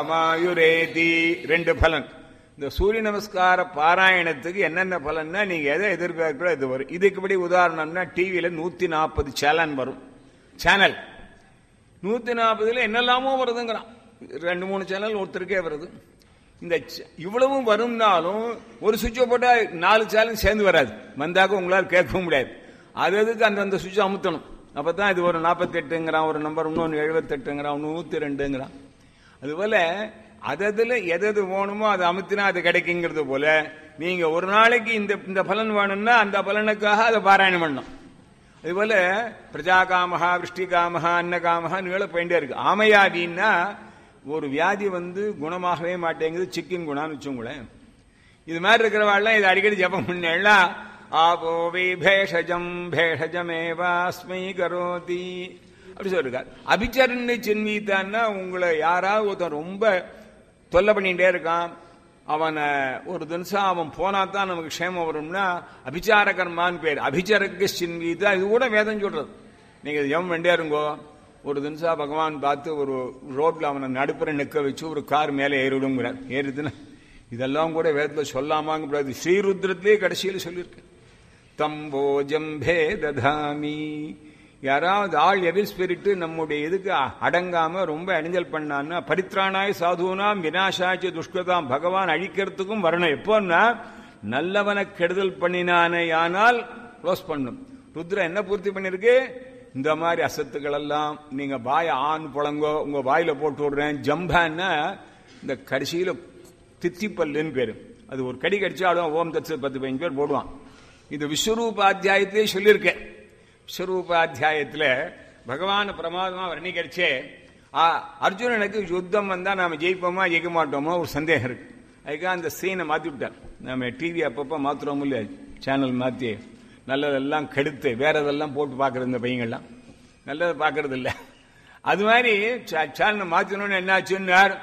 மாயுரேதி ரெண்டு பலன் இந்த சூரிய நமஸ்கார பாராயணத்துக்கு என்னென்ன பலன்னா நீங்க எதை எதிர்பார்க்கிறோ இது வரும் இதுக்குபடி உதாரணம்னா டிவியில நூத்தி நாற்பது சேனல் வரும் சேனல் நூத்தி நாற்பதுல என்னெல்லாமோ வருதுங்கிறான் ரெண்டு மூணு சேனல் ஒருத்தருக்கே வருது இந்த ச- இவ்வளவும் வரும்னாலும் ஒரு சுவிட்சை போட்டா நாலு சேனல் சேர்ந்து வராது வந்தாக்க உங்களால் கேட்கவும் முடியாது அது அதுக்கு அந்தந்த சுவிட்ச் அமுத்தணும் அப்பதான் இது ஒரு நாற்பத்தெட்டுங்கிறான் ஒரு நம்பர் இன்னொன்று எழுபத்தெட்டுங்கிறான் ஒன்று நூத்தி ரெண்டுங்கிறான் அதுபோல அததுல எதது வேணுமோ அதை அமுத்தினா அது கிடைக்குங்கிறது போல நீங்க ஒரு நாளைக்கு இந்த இந்த பலன் வேணும்னா அந்த பலனுக்காக அதை பாராயணம் பண்ணணும் அதுபோல பிரஜாகாமஹா விருஷ்டிகாமஹா அன்னகாமஹா நீள போயிட்டே இருக்கு ஆமையாதின்னா ஒரு வியாதி வந்து குணமாகவே மாட்டேங்குது சிக்கன் குணான்னு வச்சுங்களேன் இது மாதிரி இருக்கிறவாள்லாம் இதை அடிக்கடி ஜபம் பண்ணா ஆபோவி பேஷஜம் பேஷஜமேவாஸ்மை கரோதி அப்படி சொல்லிருக்கார் அபிச்சரண்ய சின்வீத்தான்னா உங்களை யாராவது ஒருத்தன் ரொம்ப தொல்லை பண்ணிட்டே இருக்கான் அவனை ஒரு தினசம் அவன் போனா தான் நமக்கு க்ஷேமம் வரும்னா அபிச்சார கர்மான்னு பேர் அபிச்சரக சின்வீதா இது கூட வேதம் சொல்றது நீங்க இது எவன் வேண்டியா இருங்கோ ஒரு தினசா பகவான் பார்த்து ஒரு ரோட்ல அவனை நடுப்புற நிக்க வச்சு ஒரு கார் மேலே ஏறிடுங்கிறார் ஏறுதுன்னா இதெல்லாம் கூட வேதத்துல சொல்லாமாங்க ஸ்ரீருத்ரத்திலே கடைசியில் சொல்லியிருக்கு தம்போஜம்பே ததாமி யாராவது ஆள் எவில் ஸ்பிரிட் நம்முடைய இதுக்கு அடங்காம ரொம்ப அணிஞ்சல் பண்ணான்னா பரித்ராணாய் சாதுனாம் வினாசாச்சு துஷ்கதாம் பகவான் அழிக்கிறதுக்கும் வரணும் எப்போன்னா நல்லவனை கெடுதல் பண்ணினானே ஆனால் க்ளோஸ் பண்ணும் ருத்ரா என்ன பூர்த்தி பண்ணிருக்கு இந்த மாதிரி அசத்துக்கள் எல்லாம் நீங்க வாய ஆண் புழங்கோ உங்க வாயில போட்டு விடுறேன் ஜம்பான்னா இந்த கடைசியில தித்திப்பல்லுன்னு பேரு அது ஒரு கடி கடிச்சாலும் ஓம் தத்து பத்து பதினஞ்சு பேர் போடுவான் இது விஸ்வரூபாத்தியாயத்திலே சொல்லியிருக்கேன் விஸ்வரூபாத்தியாயத்துல பகவான் பிரமாதமா வர்ணிக்கரிச்சே ஆ, அர்ஜுனனுக்கு யுத்தம் வந்தா நாம ஜெயிப்போமா ஜெயிக்க மாட்டோமோ ஒரு சந்தேகம் இருக்கு அதுக்காக அந்த சீனை மாத்தி விட்டார் நம்ம டிவி அப்பப்ப மாத்துறோம் இல்லையா சேனல் மாத்தி நல்லதெல்லாம் கெடுத்து வேற இதெல்லாம் போட்டு பாக்குறது இந்த பையங்கள்லாம் நல்லதை பாக்குறது இல்ல அது மாதிரி சேனல் மாத்தணும்னு என்னாச்சுன்னார்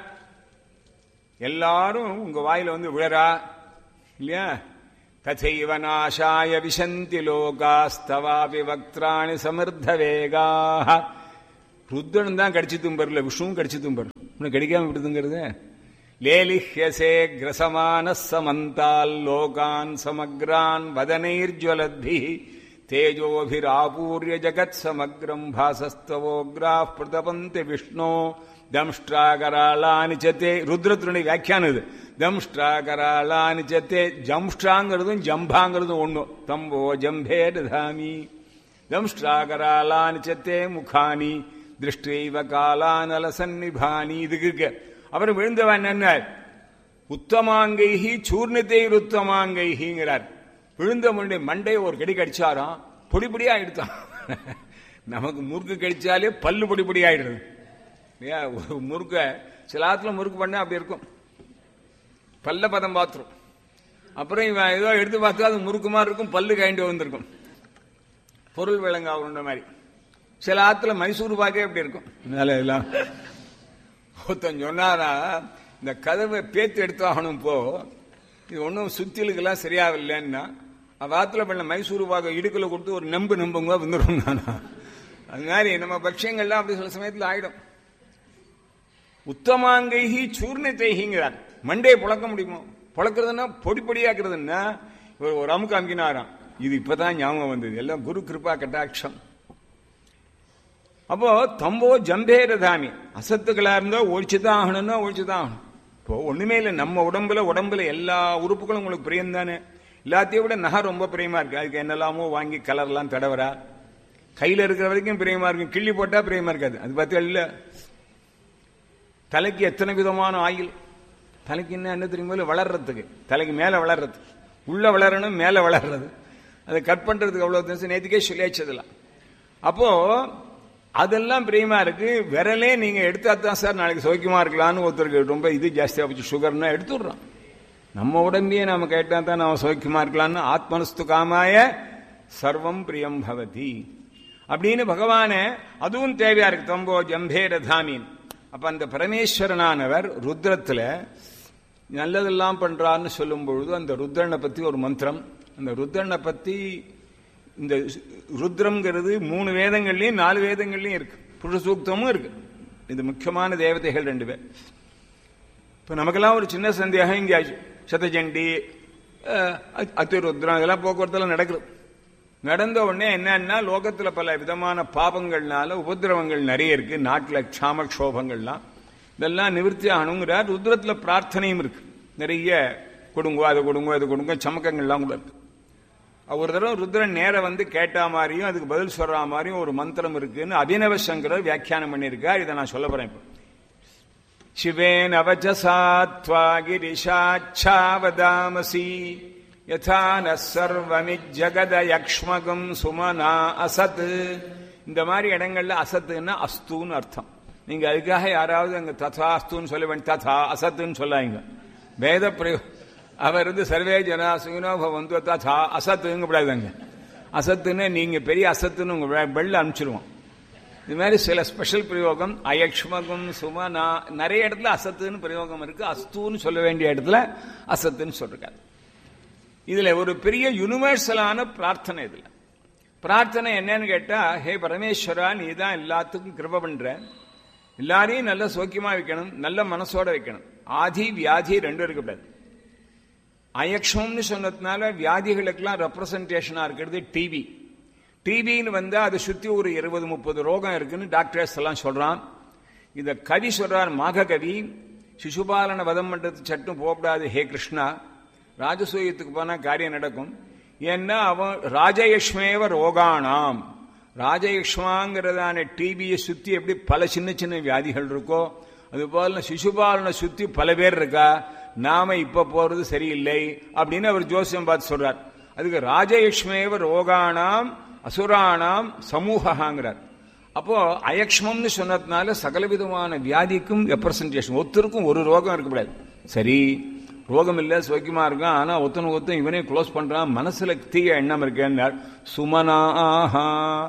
எல்லாரும் உங்க வாயில வந்து விழறா இல்லையா ததைவ நாசாய விசந்தி லோகாஸ்தவாபி வக்திராணி சமிர்த்த வேகாக ருத்ரன் தான் கடிச்சு தும்பர்ல விஷ்ணுவும் கடிச்சு தும்பர் இன்னும் கடிக்காம விடுதுங்கிறது லேலிஹ்யசே கிரசமான சமந்தால் லோகான் சமக்ரான் வதனைர்ஜ்வலத்பி தேஜோபிராபூர்ய ஜகத் சமக்ரம் பாசஸ்தவோக்ரா பிரதபந்தி விஷ்ணோ தம்ஷ்டாகராளானி சத்தே ருத்ரத்துடைய வியாக்கியானம் இது தம்ஷ்டாகராளானி சத்தே ஜம்ஷ்டாங்கிறதும் ஜம்பாங்கிறதும் ஒண்ணு தம்போ ஜம்பே ததாமி தம்ஷ்டாகராளானி சத்தே முகானி திருஷ்டைவ காலானல சந்நிபானி இதுக்கு இருக்கு அப்புறம் விழுந்தவன் என்ன உத்தமாங்கைஹி சூர்ணத்தை உத்தமாங்கைஹிங்கிறார் விழுந்த முன்னே மண்டையை ஒரு கடி கடிச்சாராம் பொடி பொடியா எடுத்தான் நமக்கு முறுக்கு கடிச்சாலே பல்லு பொடி பொடி ஆயிடுறது இல்லையா ஒரு முறுக்க சில ஆத்துல முறுக்கு பண்ணா அப்படி இருக்கும் பல்ல பதம் பாத்துரும் அப்புறம் இவன் ஏதோ எடுத்து பார்த்தா அது முறுக்கு மாதிரி இருக்கும் பல்லு கைண்டு வந்திருக்கும் பொருள் விளங்க அவருன்ற மாதிரி சில ஆத்துல மைசூர் பாக்கே அப்படி இருக்கும் அதனால எல்லாம் ஒருத்தன் சொன்னாரா இந்த கதவை பேத்து எடுத்தாகணும் இப்போ இது ஒன்றும் சுத்திலுக்கெல்லாம் சரியாகலைன்னா வாத்துல பண்ண மைசூர் பாக்க இடுக்கல கொடுத்து ஒரு நம்பு நம்புங்க வந்துடும் நானா அது மாதிரி நம்ம பட்சியங்கள்லாம் அப்படி சில சமயத்தில் ஆயிடும் உத்தமாங்கைஹி சூர்ணத்தைஹிங்கிறார் மண்டையை புழக்க முடியுமோ புழக்கிறதுனா பொடி பொடியாக்குறதுன்னா இவர் ஒரு அமுக்கு அமுக்கினாராம் இது இப்பதான் ஞாபகம் வந்தது எல்லாம் குரு கிருபா கட்டாட்சம் அப்போ தம்போ ஜம்பே ரதாமி அசத்துக்களா இருந்தா ஒழிச்சுதான் ஆகணும்னா ஒழிச்சுதான் ஆகணும் இப்போ ஒண்ணுமே இல்லை நம்ம உடம்புல உடம்புல எல்லா உறுப்புகளும் உங்களுக்கு பிரியம் தானே எல்லாத்தையும் விட நகை ரொம்ப பிரியமா இருக்கு அதுக்கு என்னெல்லாமோ வாங்கி கலர்லாம் தடவரா கையில இருக்கிற வரைக்கும் பிரியமா இருக்கும் கிள்ளி போட்டா பிரியமா இருக்காது அது பார்த்து இல்ல தலைக்கு எத்தனை விதமான ஆயில் தலைக்கு என்ன என்ன தெரியுமா வளர்றதுக்கு தலைக்கு மேல வளர்றது உள்ள வளரணும் மேல வளர்றது அதை கட் பண்றதுக்கு அவ்வளவு தினசு நேற்றுக்கே சொல்லியாச்சதுலாம் அப்போ அதெல்லாம் பிரியமா இருக்கு விரலே நீங்க எடுத்தா தான் சார் நாளைக்கு சௌக்கியமா இருக்கலாம்னு ஒருத்தருக்கு ரொம்ப இது ஜாஸ்தியா போச்சு சுகர்னா எடுத்துடுறோம் நம்ம உடம்பையே நாம கேட்டா தான் நாம சௌக்கியமா இருக்கலாம்னு ஆத்மனஸ்து காமாய சர்வம் பிரியம் பவதி அப்படின்னு பகவானே அதுவும் தேவையா இருக்கு தம்போ ஜம்பே ரதாமின் அப்ப அந்த பரமேஸ்வரனானவர் ருத்ரத்துல நல்லதெல்லாம் பண்றான்னு சொல்லும் பொழுது அந்த ருத்ரனை பத்தி ஒரு மந்திரம் அந்த ருத்ரனை பத்தி இந்த ருத்ரம்ங்கிறது மூணு வேதங்கள்லயும் நாலு வேதங்கள்லயும் இருக்கு புருஷ சூக்தமும் இருக்கு இது முக்கியமான தேவதைகள் ரெண்டு பேர் இப்போ நமக்கெல்லாம் ஒரு சின்ன சந்தேகம் இங்கே சதச்சண்டி அஹ், அ- அத்திருத்ரம் இதெல்லாம் போக்குவரத்துல நடக்குது நடந்த உடனே என்னன்னா லோகத்துல பல விதமான பாபங்கள்னால உபதிரவங்கள் நிறைய இருக்கு நாட்டுல க்ஷாமக்ஷோபங்கள்லாம் இதெல்லாம் நிவர்த்தி ஆகணுங்கிறார் ருத்ரத்துல பிரார்த்தனையும் இருக்கு நிறைய கொடுங்கோ அது கொடுங்கோ இது கொடுங்கோ சமக்கங்கள்லாம் கூட இருக்கு ஒரு தடவை ருத்ரன் நேர வந்து கேட்டா மாதிரியும் அதுக்கு பதில் சொல்ற மாதிரியும் ஒரு மந்திரம் இருக்குன்னு அபினவ சங்கரர் வியாக்கியானம் பண்ணியிருக்கார் இதை நான் சொல்ல போறேன் இப்போ शिवेन वचसा त्वा गिरिशाच्छावदामसि यथा नः सर्वमिज्जगदयक्ष्मगम् சுமனா அசத் இந்த மாதிரி இடங்கள்ல அசத்துன்னா அஸ்துன்னு அர்த்தம் நீங்க அதுக்காக யாராவது அங்க ததா அஸ்துன்னு சொல்ல வேண்டிய ததா அசத்துன்னு சொல்லாங்க வேத பிரயோ அவர் வந்து சர்வே ஜனா சுகினோ வந்து ததா அசத்துங்கப்படாதுங்க அசத்துன்னு நீங்க பெரிய அசத்துன்னு உங்க வெள்ள அனுப்பிச்சிருவோம் இது மாதிரி சில ஸ்பெஷல் பிரயோகம் அயக்ஷ்மகம் சுமனா நிறைய இடத்துல அசத்துன்னு பிரயோகம் இருக்கு அஸ்துன்னு சொல்ல வேண்டிய இடத்துல அசத்துன்னு சொல்றாரு இதுல ஒரு பெரிய யுனிவர்சலான பிரார்த்தனை இதுல பிரார்த்தனை என்னன்னு கேட்டா ஹே பரமேஸ்வரா நீ தான் எல்லாத்துக்கும் கிருப பண்ற எல்லாரையும் நல்ல சோக்கியமா வைக்கணும் நல்ல மனசோட வைக்கணும் ஆதி வியாதி ரெண்டும் இருக்கக்கூடாது அயக்ஷம்னு சொன்னதுனால வியாதிகளுக்கெல்லாம் ரெப்ரசன்டேஷனா இருக்கிறது டிவி டிவின்னு வந்தா அதை சுத்தி ஒரு இருபது முப்பது ரோகம் இருக்குன்னு டாக்டர்ஸ் எல்லாம் சொல்றான் இத கவி சொல்றார் மாக கவி சிசுபாலன வதம் பண்றது சட்டும் போகக்கூடாது ஹே கிருஷ்ணா ராஜசூயத்துக்கு போனா காரியம் நடக்கும் ஏன்னா அவன் ராஜயக்ஷ்மேவ ரோகானாம் ராஜயக்ஷ்மாங்கிறதான டிவியை சுத்தி எப்படி பல சின்ன சின்ன வியாதிகள் இருக்கோ அது போல சிசுபாலனை சுத்தி பல பேர் இருக்கா நாம இப்ப போறது சரியில்லை அப்படின்னு அவர் ஜோசியம் பார்த்து சொல்றார் அதுக்கு ராஜயக்ஷ்மேவ ரோகானாம் அசுரானாம் சமூகங்கிறார் அப்போ அயக்ஷ்மம்னு சொன்னதுனால சகலவிதமான வியாதிக்கும் ரெப்ரசன்டேஷன் ஒருத்தருக்கும் ஒரு ரோகம் இருக்கக்கூடாது சரி ரோகம் இல்ல சோக்கியமா இருக்கான் ஆனா ஒத்தனை ஒத்தன் இவனே க்ளோஸ் பண்றான் மனசுல தீய எண்ணம் இருக்கேன்னார் சுமனாஹா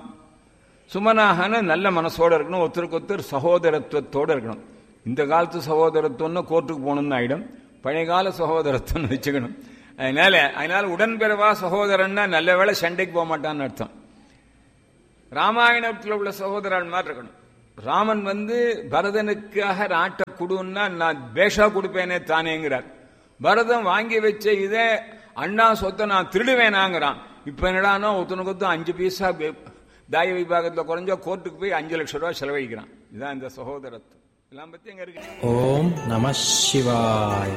சுமனாகன நல்ல மனசோட இருக்கணும் ஒருத்தருக்கு ஒருத்தர் சகோதரத்துவத்தோட இருக்கணும் இந்த காலத்து சகோதரத்துவம்னு கோர்ட்டுக்கு போகணும்னு ஆயிடும் பழைய கால சகோதரத்துவம்னு வச்சுக்கணும் அதனால அதனால உடன்பிறவா சகோதரன்னா நல்ல வேளை சண்டைக்கு போக மாட்டான்னு அர்த்தம் ராமாயணத்தில் உள்ள சகோதரன் மாதிரி இருக்கணும் ராமன் வந்து பரதனுக்காக நாட்டை கொடுன்னா நான் பேஷா கொடுப்பேனே தானேங்கிறார் பரதன் வாங்கி வச்ச இதை அண்ணா சொத்தை நான் திருடுவேனாங்கிறான் இப்ப என்னடானா ஒருத்தனுக்கு ஒருத்தன் அஞ்சு பைசா தாய விபாகத்தில் குறைஞ்சா கோர்ட்டுக்கு போய் அஞ்சு லட்சம் ரூபாய் செலவழிக்கிறான் இதுதான் இந்த சகோதரத்துவம் எல்லாம் பத்தி எங்க இருக்கு ஓம் நம சிவாய்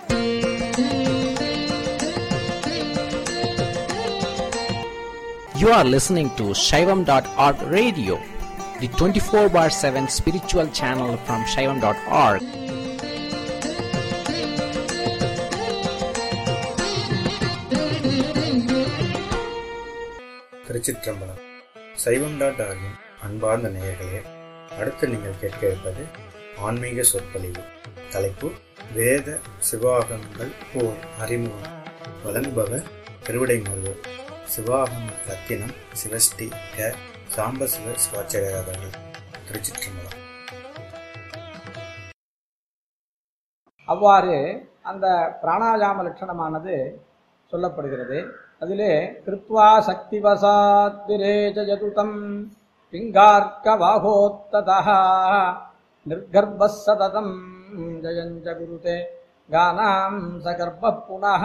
You are listening to Shaivam.org radio, the 24 bar 7 spiritual channel from Shaivam.org. திருச்சிற்றம்பலம் சைவம் டாட் ஆர்கின் அன்பார்ந்த நேயர்களே அடுத்து நீங்கள் கேட்க இருப்பது ஆன்மீக சொற்பொழிவு தலைப்பு வேத சிவாகமங்கள் ஓர் அறிமுகம் வழங்குபவர் திருவிடை முருகர் சிவாகம ரத்தினம் சிவஸ்ரீ க சாம்பசிவ சிவாச்சாரியர் அவர்கள் திருச்சிற்றம்பலம் அவ்வாறு அந்த பிராணாயாம லட்சணமானது சொல்லப்படுகிறது அதிலே கிருத்வா சக்திவசாத் விரேஜயதுதம் பிங்கார்க்க வாகோத்ததா நிர்கர்ப்ப சததம் ஜயஞ்ச குருதே கானாம் சகர்ப்ப புனः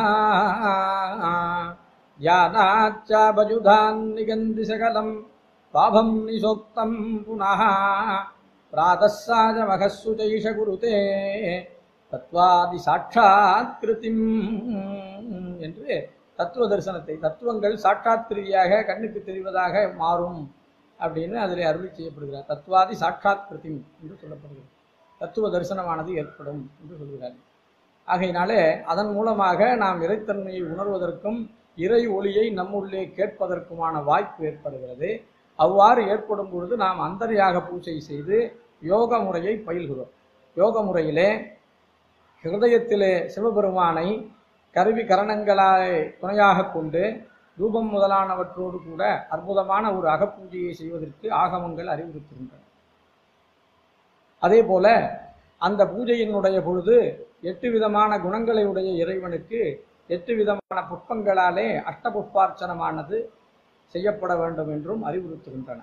ध्यानाच्चाबजुधान् निगन्धि सकलम् पाभम् निषोक्तम् पुनः प्रातः साजमघः सुचैष குருதே தத்வாதி சாட்சாத்கிருதிம் என்று தத்துவ தரிசனத்தை தத்துவங்கள் சாட்சாத்கிருதியாக கண்ணுக்கு தெரிவதாக மாறும் அப்படின்னு அதில் அருளி செய்யப்படுகிறார் தத்வாதி சாட்சாத்கிருதிம் என்று சொல்லப்படுகிறது தத்துவ தரிசனமானது ஏற்படும் என்று சொல்கிறார் ஆகையினாலே அதன் மூலமாக நாம் இறைத்தன்மையை உணர்வதற்கும் இறை ஒளியை நம்முள்ளே கேட்பதற்குமான வாய்ப்பு ஏற்படுகிறது அவ்வாறு ஏற்படும் பொழுது நாம் அந்தர்யாக பூஜை செய்து யோக முறையை பயில்கிறோம் யோக முறையிலே ஹிருதயத்திலே சிவபெருமானை கருவி கரணங்களாய் துணையாக கொண்டு ரூபம் முதலானவற்றோடு கூட அற்புதமான ஒரு அகப்பூஜையை செய்வதற்கு ஆகமங்கள் அறிவுறுத்துகின்றன அதே போல அந்த பூஜையினுடைய பொழுது எட்டு விதமான குணங்களை உடைய இறைவனுக்கு எட்டு விதமான புஷ்பங்களாலே அஷ்டபுஷ்பார்ச்சனமானது செய்யப்பட வேண்டும் என்றும் அறிவுறுத்துகின்றன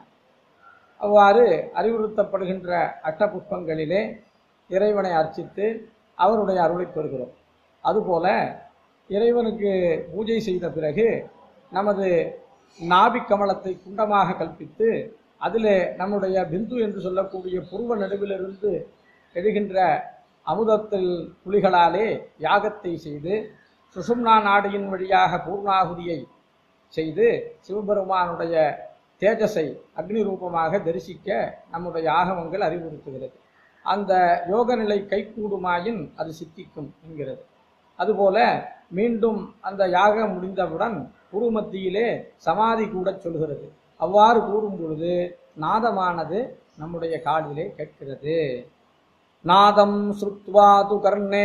அவ்வாறு அறிவுறுத்தப்படுகின்ற அஷ்டபுஷ்பங்களிலே இறைவனை அர்ச்சித்து அவருடைய அருளை பெறுகிறோம் அதுபோல இறைவனுக்கு பூஜை செய்த பிறகு நமது நாபிக் கமலத்தை குண்டமாக கல்பித்து அதிலே நம்முடைய பிந்து என்று சொல்லக்கூடிய புருவ நடுவிலிருந்து எழுகின்ற அமுதத்தில் புலிகளாலே யாகத்தை செய்து சுஷும்னா நாடியின் வழியாக பூர்ணாகுதியை செய்து சிவபெருமானுடைய தேஜஸை அக்னி ரூபமாக தரிசிக்க நம்முடைய ஆகமங்கள் அறிவுறுத்துகிறது அந்த யோக நிலை கைகூடுமாயின் அது சித்திக்கும் என்கிறது அதுபோல மீண்டும் அந்த யாகம் முடிந்தவுடன் குரு மத்தியிலே சமாதி கூடச் சொல்கிறது அவ்வாறு கூறும் பொழுது நாதமானது நம்முடைய காதிலே கேட்கிறது நாதம் ஸ்ருத்வா து கர்ணே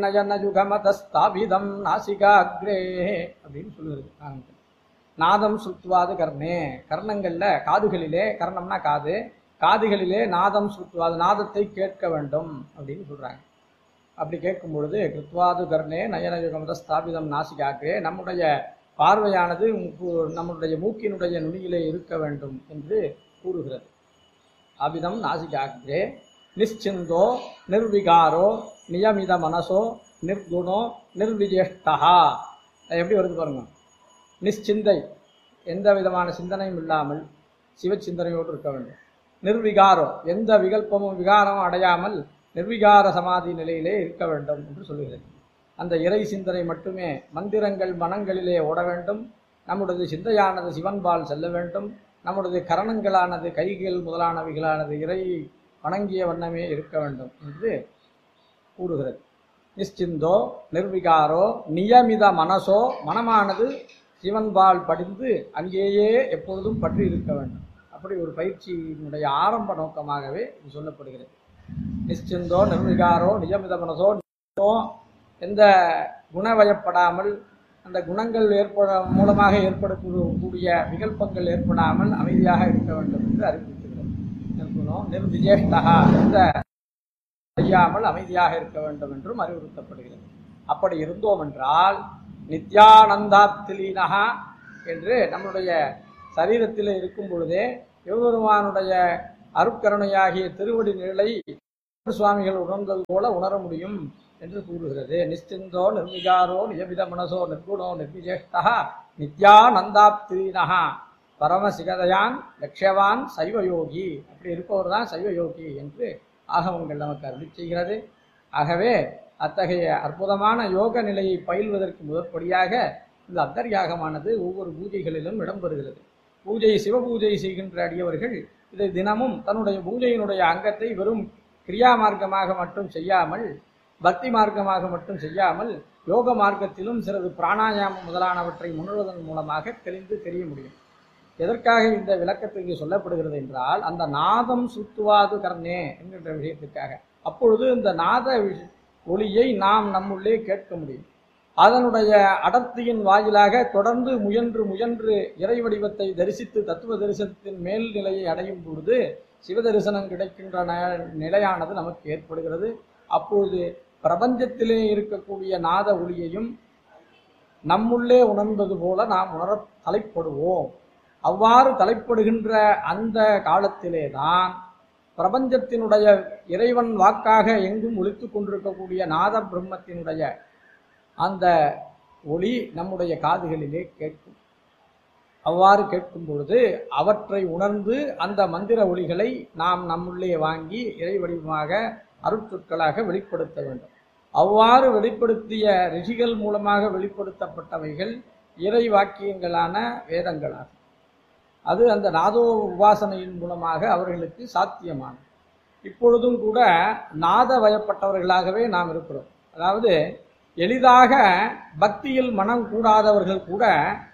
நயனயுகமதஸ்தாபிதம் நாசிகாக்ரே அப்படின்னு சொல்லுகிறது ஆனந்தம். நாதம் ஸ்ருத்வாது கர்ணே கர்ணங்கள்ல காதுகளிலே கர்ணம்னா காது காதுகளிலே நாதம் ஸ்ருத்வாது நாதத்தை கேட்க வேண்டும் அப்படின்னு சொல்றாங்க அப்படி கேட்கும் பொழுது கிருத்வாது கர்ணே நயனயுகமத ஸ்தாபிதம் நாசிகாக்ரே நம்முடைய பார்வையானது மூக்கு- நம்முடைய மூக்கினுடைய நுனியிலே இருக்க வேண்டும் என்று கூறுகிறது அபிதம் நாசிகாக்ரே நிశ్చిందో நிர்விகாரோ நியமித மனசோ நிர்குணோ நிர்விஜேஷ்டா அது எப்படி வருது பாருங்க நிశ్చింதை எந்த விதமான சிந்தனையும் இல்லாமல் சிவச்சிந்தனையோடு இருக்க வேண்டும் நிர்விகாரோ எந்த விகல்பமும் விகாரமும் அடையாமல் நிர்விகார சமாதி நிலையிலே இருக்க வேண்டும் என்று சொல்லுகிறது அந்த இறை சிந்தனை மட்டுமே மந்திரங்கள் மனங்களிலே ஓட வேண்டும் நம்முடைய சிந்தையானது சிவன்பால் செல்ல வேண்டும் நம்முடைய கரணங்களானது கைகள் முதலானவைகளானது இறை வணங்கிய வண்ணமே இருக்க வேண்டும் என்று கூறுகிறது நிశ్చిందో நிர்விகாரோ நியமித மனசோ மனமானது சிவன்பால் படிந்து அங்கேயே எப்பொழுதும் பற்றி இருக்க வேண்டும் அப்படி ஒரு பயிற்சியினுடைய ஆரம்ப நோக்கமாகவே இது சொல்லப்படுகிறது நிశ్చిందో நிர்விகாரோ நியமித மனசோ நியமோ எந்த குணவயப்படாமல் அந்த குணங்கள் ஏற்பட மூலமாக ஏற்படக்கூடிய விகல்பங்கள் ஏற்படாமல் அமைதியாக இருக்க வேண்டும் என்று அறிவுறுத்துகிறது நிர்குணம் நிர்விஜேஷ்டா எந்த செய்யாமல் அமைதியாக இருக்க வேண்டும் என்றும் அறிவுறுத்தப்படுகிறது அப்படி இருந்தோம் என்றால் நித்யானந்தாப்திலீனகா என்று நம்முடைய சரீரத்தில் இருக்கும் பொழுதே சிவபெருமானுடைய அருட்கருணையாகிய திருவடி நிலை சுவாமிகள் உணர்ந்தது போல உணர முடியும் என்று கூறுகிறது நிశ్చిందో நிர்விகாரோ நியமித மனசோ நிர்குணோ நிர்விஜேஷ்டா நித்யானந்தாப்திலீனகா பரமசிகதையான் லட்சியவான் சைவயோகி அப்படி இருப்பவர் தான் சைவயோகி என்று ஆகமங்கள் நமக்கு அருளி செய்கிறது ஆகவே அத்தகைய அற்புதமான யோக நிலையை பயில்வதற்கு முதற்படியாக இந்த அந்தர்யாகமானது ஒவ்வொரு பூஜைகளிலும் இடம்பெறுகிறது பூஜை சிவபூஜை செய்கின்ற அடியவர்கள் இதை தினமும் தன்னுடைய பூஜையினுடைய அங்கத்தை வெறும் கிரியா மார்க்கமாக மட்டும் செய்யாமல் பக்தி மார்க்கமாக மட்டும் செய்யாமல் யோக மார்க்கத்திலும் சிறிது பிராணாயாமம் முதலானவற்றை முன்னுவதன் மூலமாக தெளிந்து தெரிய முடியும் எதற்காக இந்த விளக்கத்துக்கு சொல்லப்படுகிறது என்றால் அந்த நாதம் சுத்துவாது கர்ணே என்கின்ற விஷயத்திற்காக அப்பொழுது இந்த நாத விஷ- ஒளியை நாம் நம்முள்ளே கேட்க முடியும் அதனுடைய அடர்த்தியின் வாயிலாக தொடர்ந்து முயன்று முயன்று இறை வடிவத்தை தரிசித்து தத்துவ தரிசனத்தின் மேல் நிலையை அடையும் பொழுது சிவ தரிசனம் கிடைக்கின்ற ந- நிலையானது நமக்கு ஏற்படுகிறது அப்பொழுது பிரபஞ்சத்திலே இருக்கக்கூடிய நாத ஒளியையும் நம்முள்ளே உணர்ந்தது போல நாம் உணர தலைப்படுவோம் அவ்வாறு தலைப்படுகின்ற அந்த காலத்திலே தான் பிரபஞ்சத்தினுடைய இறைவன் வாக்காக எங்கும் ஒலித்துக் கொண்டிருக்கக்கூடிய நாத பிரம்மத்தினுடைய அந்த ஒளி நம்முடைய காதுகளிலே கேட்கும் அவ்வாறு கேட்கும் பொழுது அவற்றை உணர்ந்து அந்த மந்திர ஒளிகளை நாம் நம்முள்ளே வாங்கி இறை வடிவமாக அருட்சொற்களாக வெளிப்படுத்த வேண்டும் அவ்வாறு வெளிப்படுத்திய ரிஷிகள் மூலமாக வெளிப்படுத்தப்பட்டவைகள் இறை வாக்கியங்களான வேதங்களாகும் அது அந்த நாதோ உபாசனையின் மூலமாக அவர்களுக்கு சாத்தியமானது இப்பொழுதும் கூட நாத வயப்பட்டவர்களாகவே நாம் இருக்கிறோம் அதாவது எளிதாக பக்தியில் மனம் கூடாதவர்கள் கூட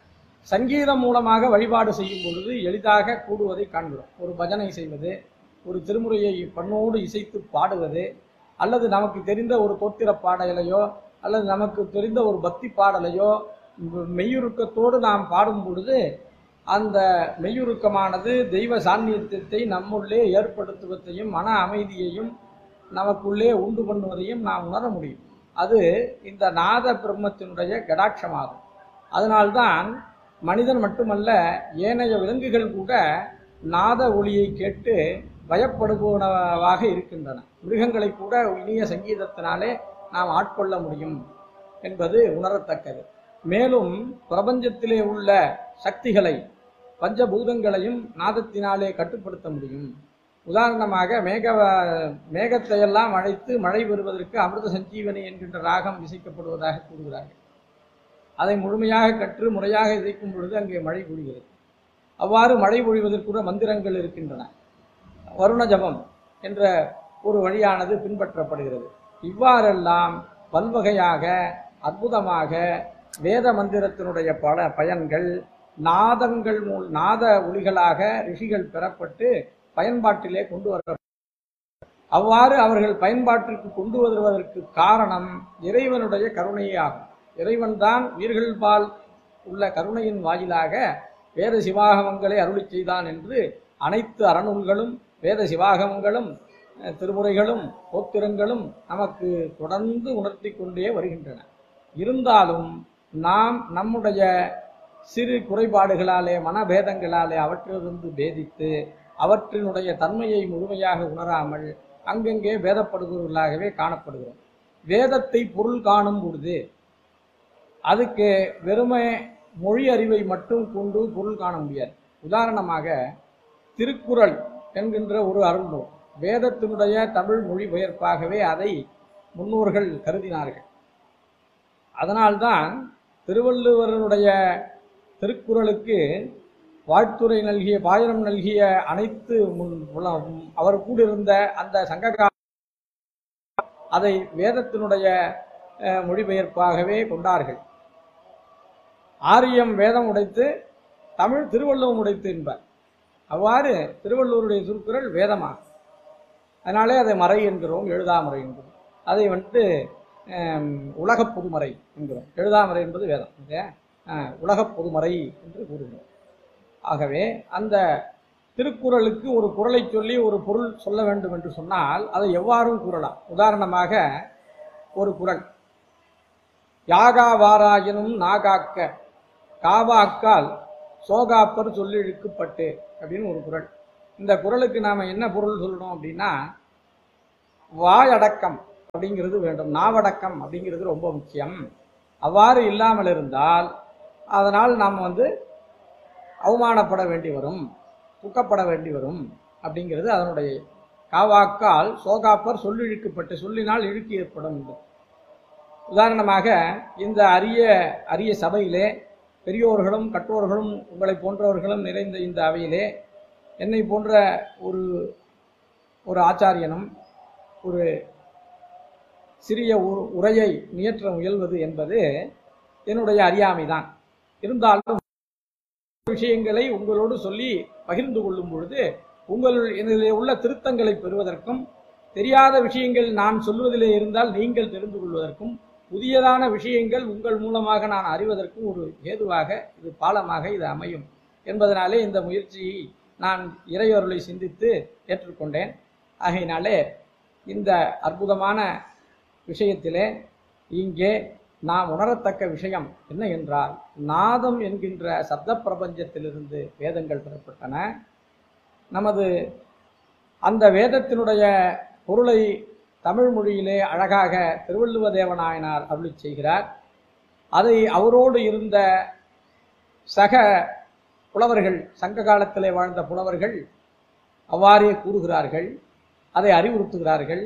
சங்கீதம் மூலமாக வழிபாடு செய்யும் பொழுது எளிதாக கூடுவதை காண்கிறோம் ஒரு பஜனை செய்வது ஒரு திருமுறையை பண்ணோடு இசைத்து பாடுவது அல்லது நமக்கு தெரிந்த ஒரு தோத்திர பாடலையோ அல்லது நமக்கு தெரிந்த ஒரு பக்தி பாடலையோ மெய்யுருக்கத்தோடு நாம் பாடும் பொழுது அந்த மெய்யுருக்கமானது தெய்வ சாநித்தியத்தை நம்முள்ளே ஏற்படுத்துவதையும் மன அமைதியையும் நமக்குள்ளே உண்டு பண்ணுவதையும் நாம் உணர முடியும் அது இந்த நாத பிரம்மத்தினுடைய கடாட்சமாகும் அதனால்தான் மனிதன் மட்டுமல்ல ஏனைய விலங்குகள் கூட நாத ஒளியை கேட்டு பயப்படுபவனவாக இருக்கின்றன மிருகங்களை கூட இனிய சங்கீதத்தினாலே நாம் ஆட்கொள்ள முடியும் என்பது உணரத்தக்கது மேலும் பிரபஞ்சத்திலே உள்ள சக்திகளை பஞ்சபூதங்களையும் நாதத்தினாலே கட்டுப்படுத்த முடியும் உதாரணமாக மேக மேகத்தை எல்லாம் அழைத்து மழை பெறுவதற்கு அமிர்த சஞ்சீவனி என்கின்ற ராகம் இசைக்கப்படுவதாக கூறுகிறார்கள் அதை முழுமையாக கற்று முறையாக இசைக்கும் பொழுது அங்கே மழை பொழிகிறது அவ்வாறு மழை பொழிவதற்குற மந்திரங்கள் இருக்கின்றன வருண ஜபம் என்ற ஒரு வழியானது பின்பற்றப்படுகிறது இவ்வாறெல்லாம் பல்வகையாக அற்புதமாக வேத மந்திரத்தினுடைய பல பயன்கள் நாதங்கள் மூல் நாத ஒளிகளாக ரிஷிகள் பெறப்பட்டு பயன்பாட்டிலே கொண்டு வர அவ்வாறு அவர்கள் பயன்பாட்டிற்கு கொண்டு வருவதற்கு காரணம் இறைவனுடைய கருணையே ஆகும் இறைவன் தான் உயிர்கள் பால் உள்ள கருணையின் வாயிலாக வேத சிவாகமங்களை அருளிச் செய்தான் என்று அனைத்து அறநூல்களும் வேத சிவாகமங்களும் அஹ், திருமுறைகளும் போத்திரங்களும் நமக்கு தொடர்ந்து உணர்த்தி கொண்டே வருகின்றன இருந்தாலும் நாம் நம்முடைய சிறு குறைபாடுகளாலே மனபேதங்களாலே அவற்றிலிருந்து பேதித்து அவற்றினுடைய தன்மையை முழுமையாக உணராமல் அங்கங்கே வேதப்படுபவர்களாகவே காணப்படுகிறோம் வேதத்தை பொருள் காணும் பொழுது அதுக்கு வெறுமை மொழி அறிவை மட்டும் கொண்டு பொருள் காண முடியாது உதாரணமாக திருக்குறள் என்கின்ற ஒரு அருள்நூல் வேதத்தினுடைய தமிழ் மொழிபெயர்ப்பாகவே அதை முன்னோர்கள் கருதினார்கள் அதனால்தான் திருவள்ளுவருடைய திருக்குறளுக்கு வாழ்த்துரை நல்கிய பாயிரம் நல்கிய அனைத்து முன் உல- அவர் கூடியிருந்த அந்த சங்ககா அதை வேதத்தினுடைய அஹ், மொழிபெயர்ப்பாகவே கொண்டார்கள் ஆரியம் வேதம் உடைத்து தமிழ் திருவள்ளுவம் உடைத்து என்பார் அவ்வாறு திருவள்ளுவருடைய திருக்குறள் வேதமாகும் அதனாலே அதை மறை என்கிறோம் எழுதாமறை என்கிறோம் அதை வந்துட்டு ஆம், உலகப் பொதுமறை என்கிறோம் எழுதாமறை என்பது வேதம் இல்லையா ஆஹ், உலகப் பொதுமறை என்று கூறுகிறோம் ஆகவே அந்த திருக்குறளுக்கு ஒரு குறளை சொல்லி ஒரு பொருள் சொல்ல வேண்டும் என்று சொன்னால் அதை எவ்வாறும் கூறலாம் உதாரணமாக ஒரு குறள் யாகா வாராயினும் நாகாக்க காவாக்கால் சோகாப்பர் சொல்லிழுக்கப்பட்டு அப்படின்னு ஒரு குறள் இந்த குறளுக்கு நாம என்ன பொருள் சொல்லணும் அப்படின்னா வாயடக்கம் அப்படிங்கிறது வேண்டும் நாவடக்கம் அப்படிங்கிறது ரொம்ப முக்கியம் அவ்வாறு இல்லாமல் இருந்தால் அதனால் நாம் வந்து அவமானப்பட வேண்டி வரும் துக்கப்பட வேண்டி வரும் அப்படிங்கிறது அதனுடைய காவாக்கால் சோகாப்பர் சொல்லிழுக்கப்பட்டு சொல்லினால் இழுக்கு ஏற்படும் என்பது. உதாரணமாக இந்த அரிய அரிய சபையிலே பெரியோர்களும் கற்றோர்களும் உங்களை போன்றவர்களும் நிறைந்த இந்த அவையிலே என்னை போன்ற ஒரு ஒரு ஆச்சாரியனும் ஒரு சிறிய உ- உரையை நியற்ற முயல்வது என்பது என்னுடைய அறியாமைதான் இருந்தாலும் விஷயங்களை உங்களோடு சொல்லி பகிர்ந்து கொள்ளும் பொழுது உங்கள் இதிலே உள்ள திருத்தங்களை பெறுவதற்கும் தெரியாத விஷயங்கள் நான் சொல்வதிலே இருந்தால் நீங்கள் தெரிந்து கொள்வதற்கும் புதியதான விஷயங்கள் உங்கள் மூலமாக நான் அறிவதற்கும் ஒரு ஏதுவாக இது பாலமாக இது அமையும் என்பதனாலே இந்த முயற்சியை நான் இறையொருளை சிந்தித்து ஏற்றுக்கொண்டேன் ஆகையினாலே இந்த அற்புதமான விஷயத்திலே இங்கே நாம் உணரத்தக்க விஷயம் என்ன என்றால் நாதம் என்கின்ற சப்த பிரபஞ்சத்திலிருந்து வேதங்கள் பெறப்பட்டன நமது அந்த வேதத்தினுடைய பொருளை தமிழ் மொழியிலே அழகாக திருவள்ளுவ தேவநாயனார் அருளிச் செய்கிறார் அதை அவரோடு இருந்த சக புலவர்கள் சங்க காலத்திலே வாழ்ந்த புலவர்கள் அவ்வாறே கூறுகிறார்கள் அதை அறிவுறுத்துகிறார்கள்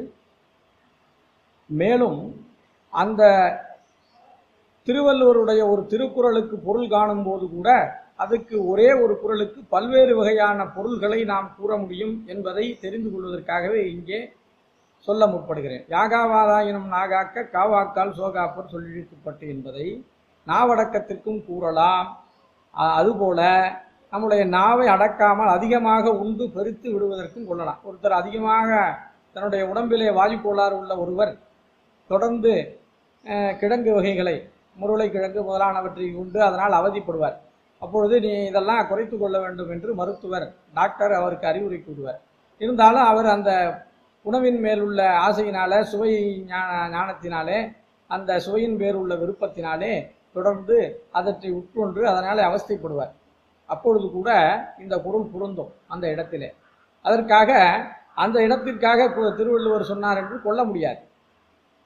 மேலும் அந்த திருவள்ளுவருடைய ஒரு திருக்குறளுக்கு பொருள் காணும் போது கூட அதுக்கு ஒரே ஒரு குறளுக்கு பல்வேறு வகையான பொருள்களை நாம் கூற முடியும் என்பதை தெரிந்து கொள்வதற்காகவே இங்கே சொல்ல முற்படுகிறேன் யாகாவாதாயினும் நாகாக்க காவாக்கால் சோகாப்பர் சொல்லிழுக்கப்பட்டு என்பதை நாவடக்கத்திற்கும் கூறலாம் அ- அதுபோல நம்முடைய நாவை அடக்காமல் அதிகமாக உண்டு பெருத்து விடுவதற்கும் கொள்ளலாம் ஒருத்தர் அதிகமாக தன்னுடைய உடம்பிலே வாயு கோளாறு உள்ள ஒருவர் தொடர்ந்து அஹ், கிழங்கு வகைகளை முருளை கிழங்கு முதலானவற்றை உண்டு அதனால் அவதிப்படுவார் அப்பொழுது நீ இதெல்லாம் குறைத்து கொள்ள வேண்டும் என்று மருத்துவர் டாக்டர் அவருக்கு அறிவுரை கூறுவார் இருந்தாலும் அவர் அந்த உணவின் மேல் உள்ள ஆசையினால சுவை ஞா- ஞானத்தினாலே அந்த சுவையின் பேர் உள்ள விருப்பத்தினாலே தொடர்ந்து அதற்றை உட்கொண்டு அதனாலே அவஸ்தைப்படுவார் அப்பொழுது கூட இந்த பொருள் பொருந்தும் அந்த இடத்திலே அதற்காக அந்த இடத்திற்காக கு- திருவள்ளுவர் சொன்னார் என்று கொள்ள முடியாது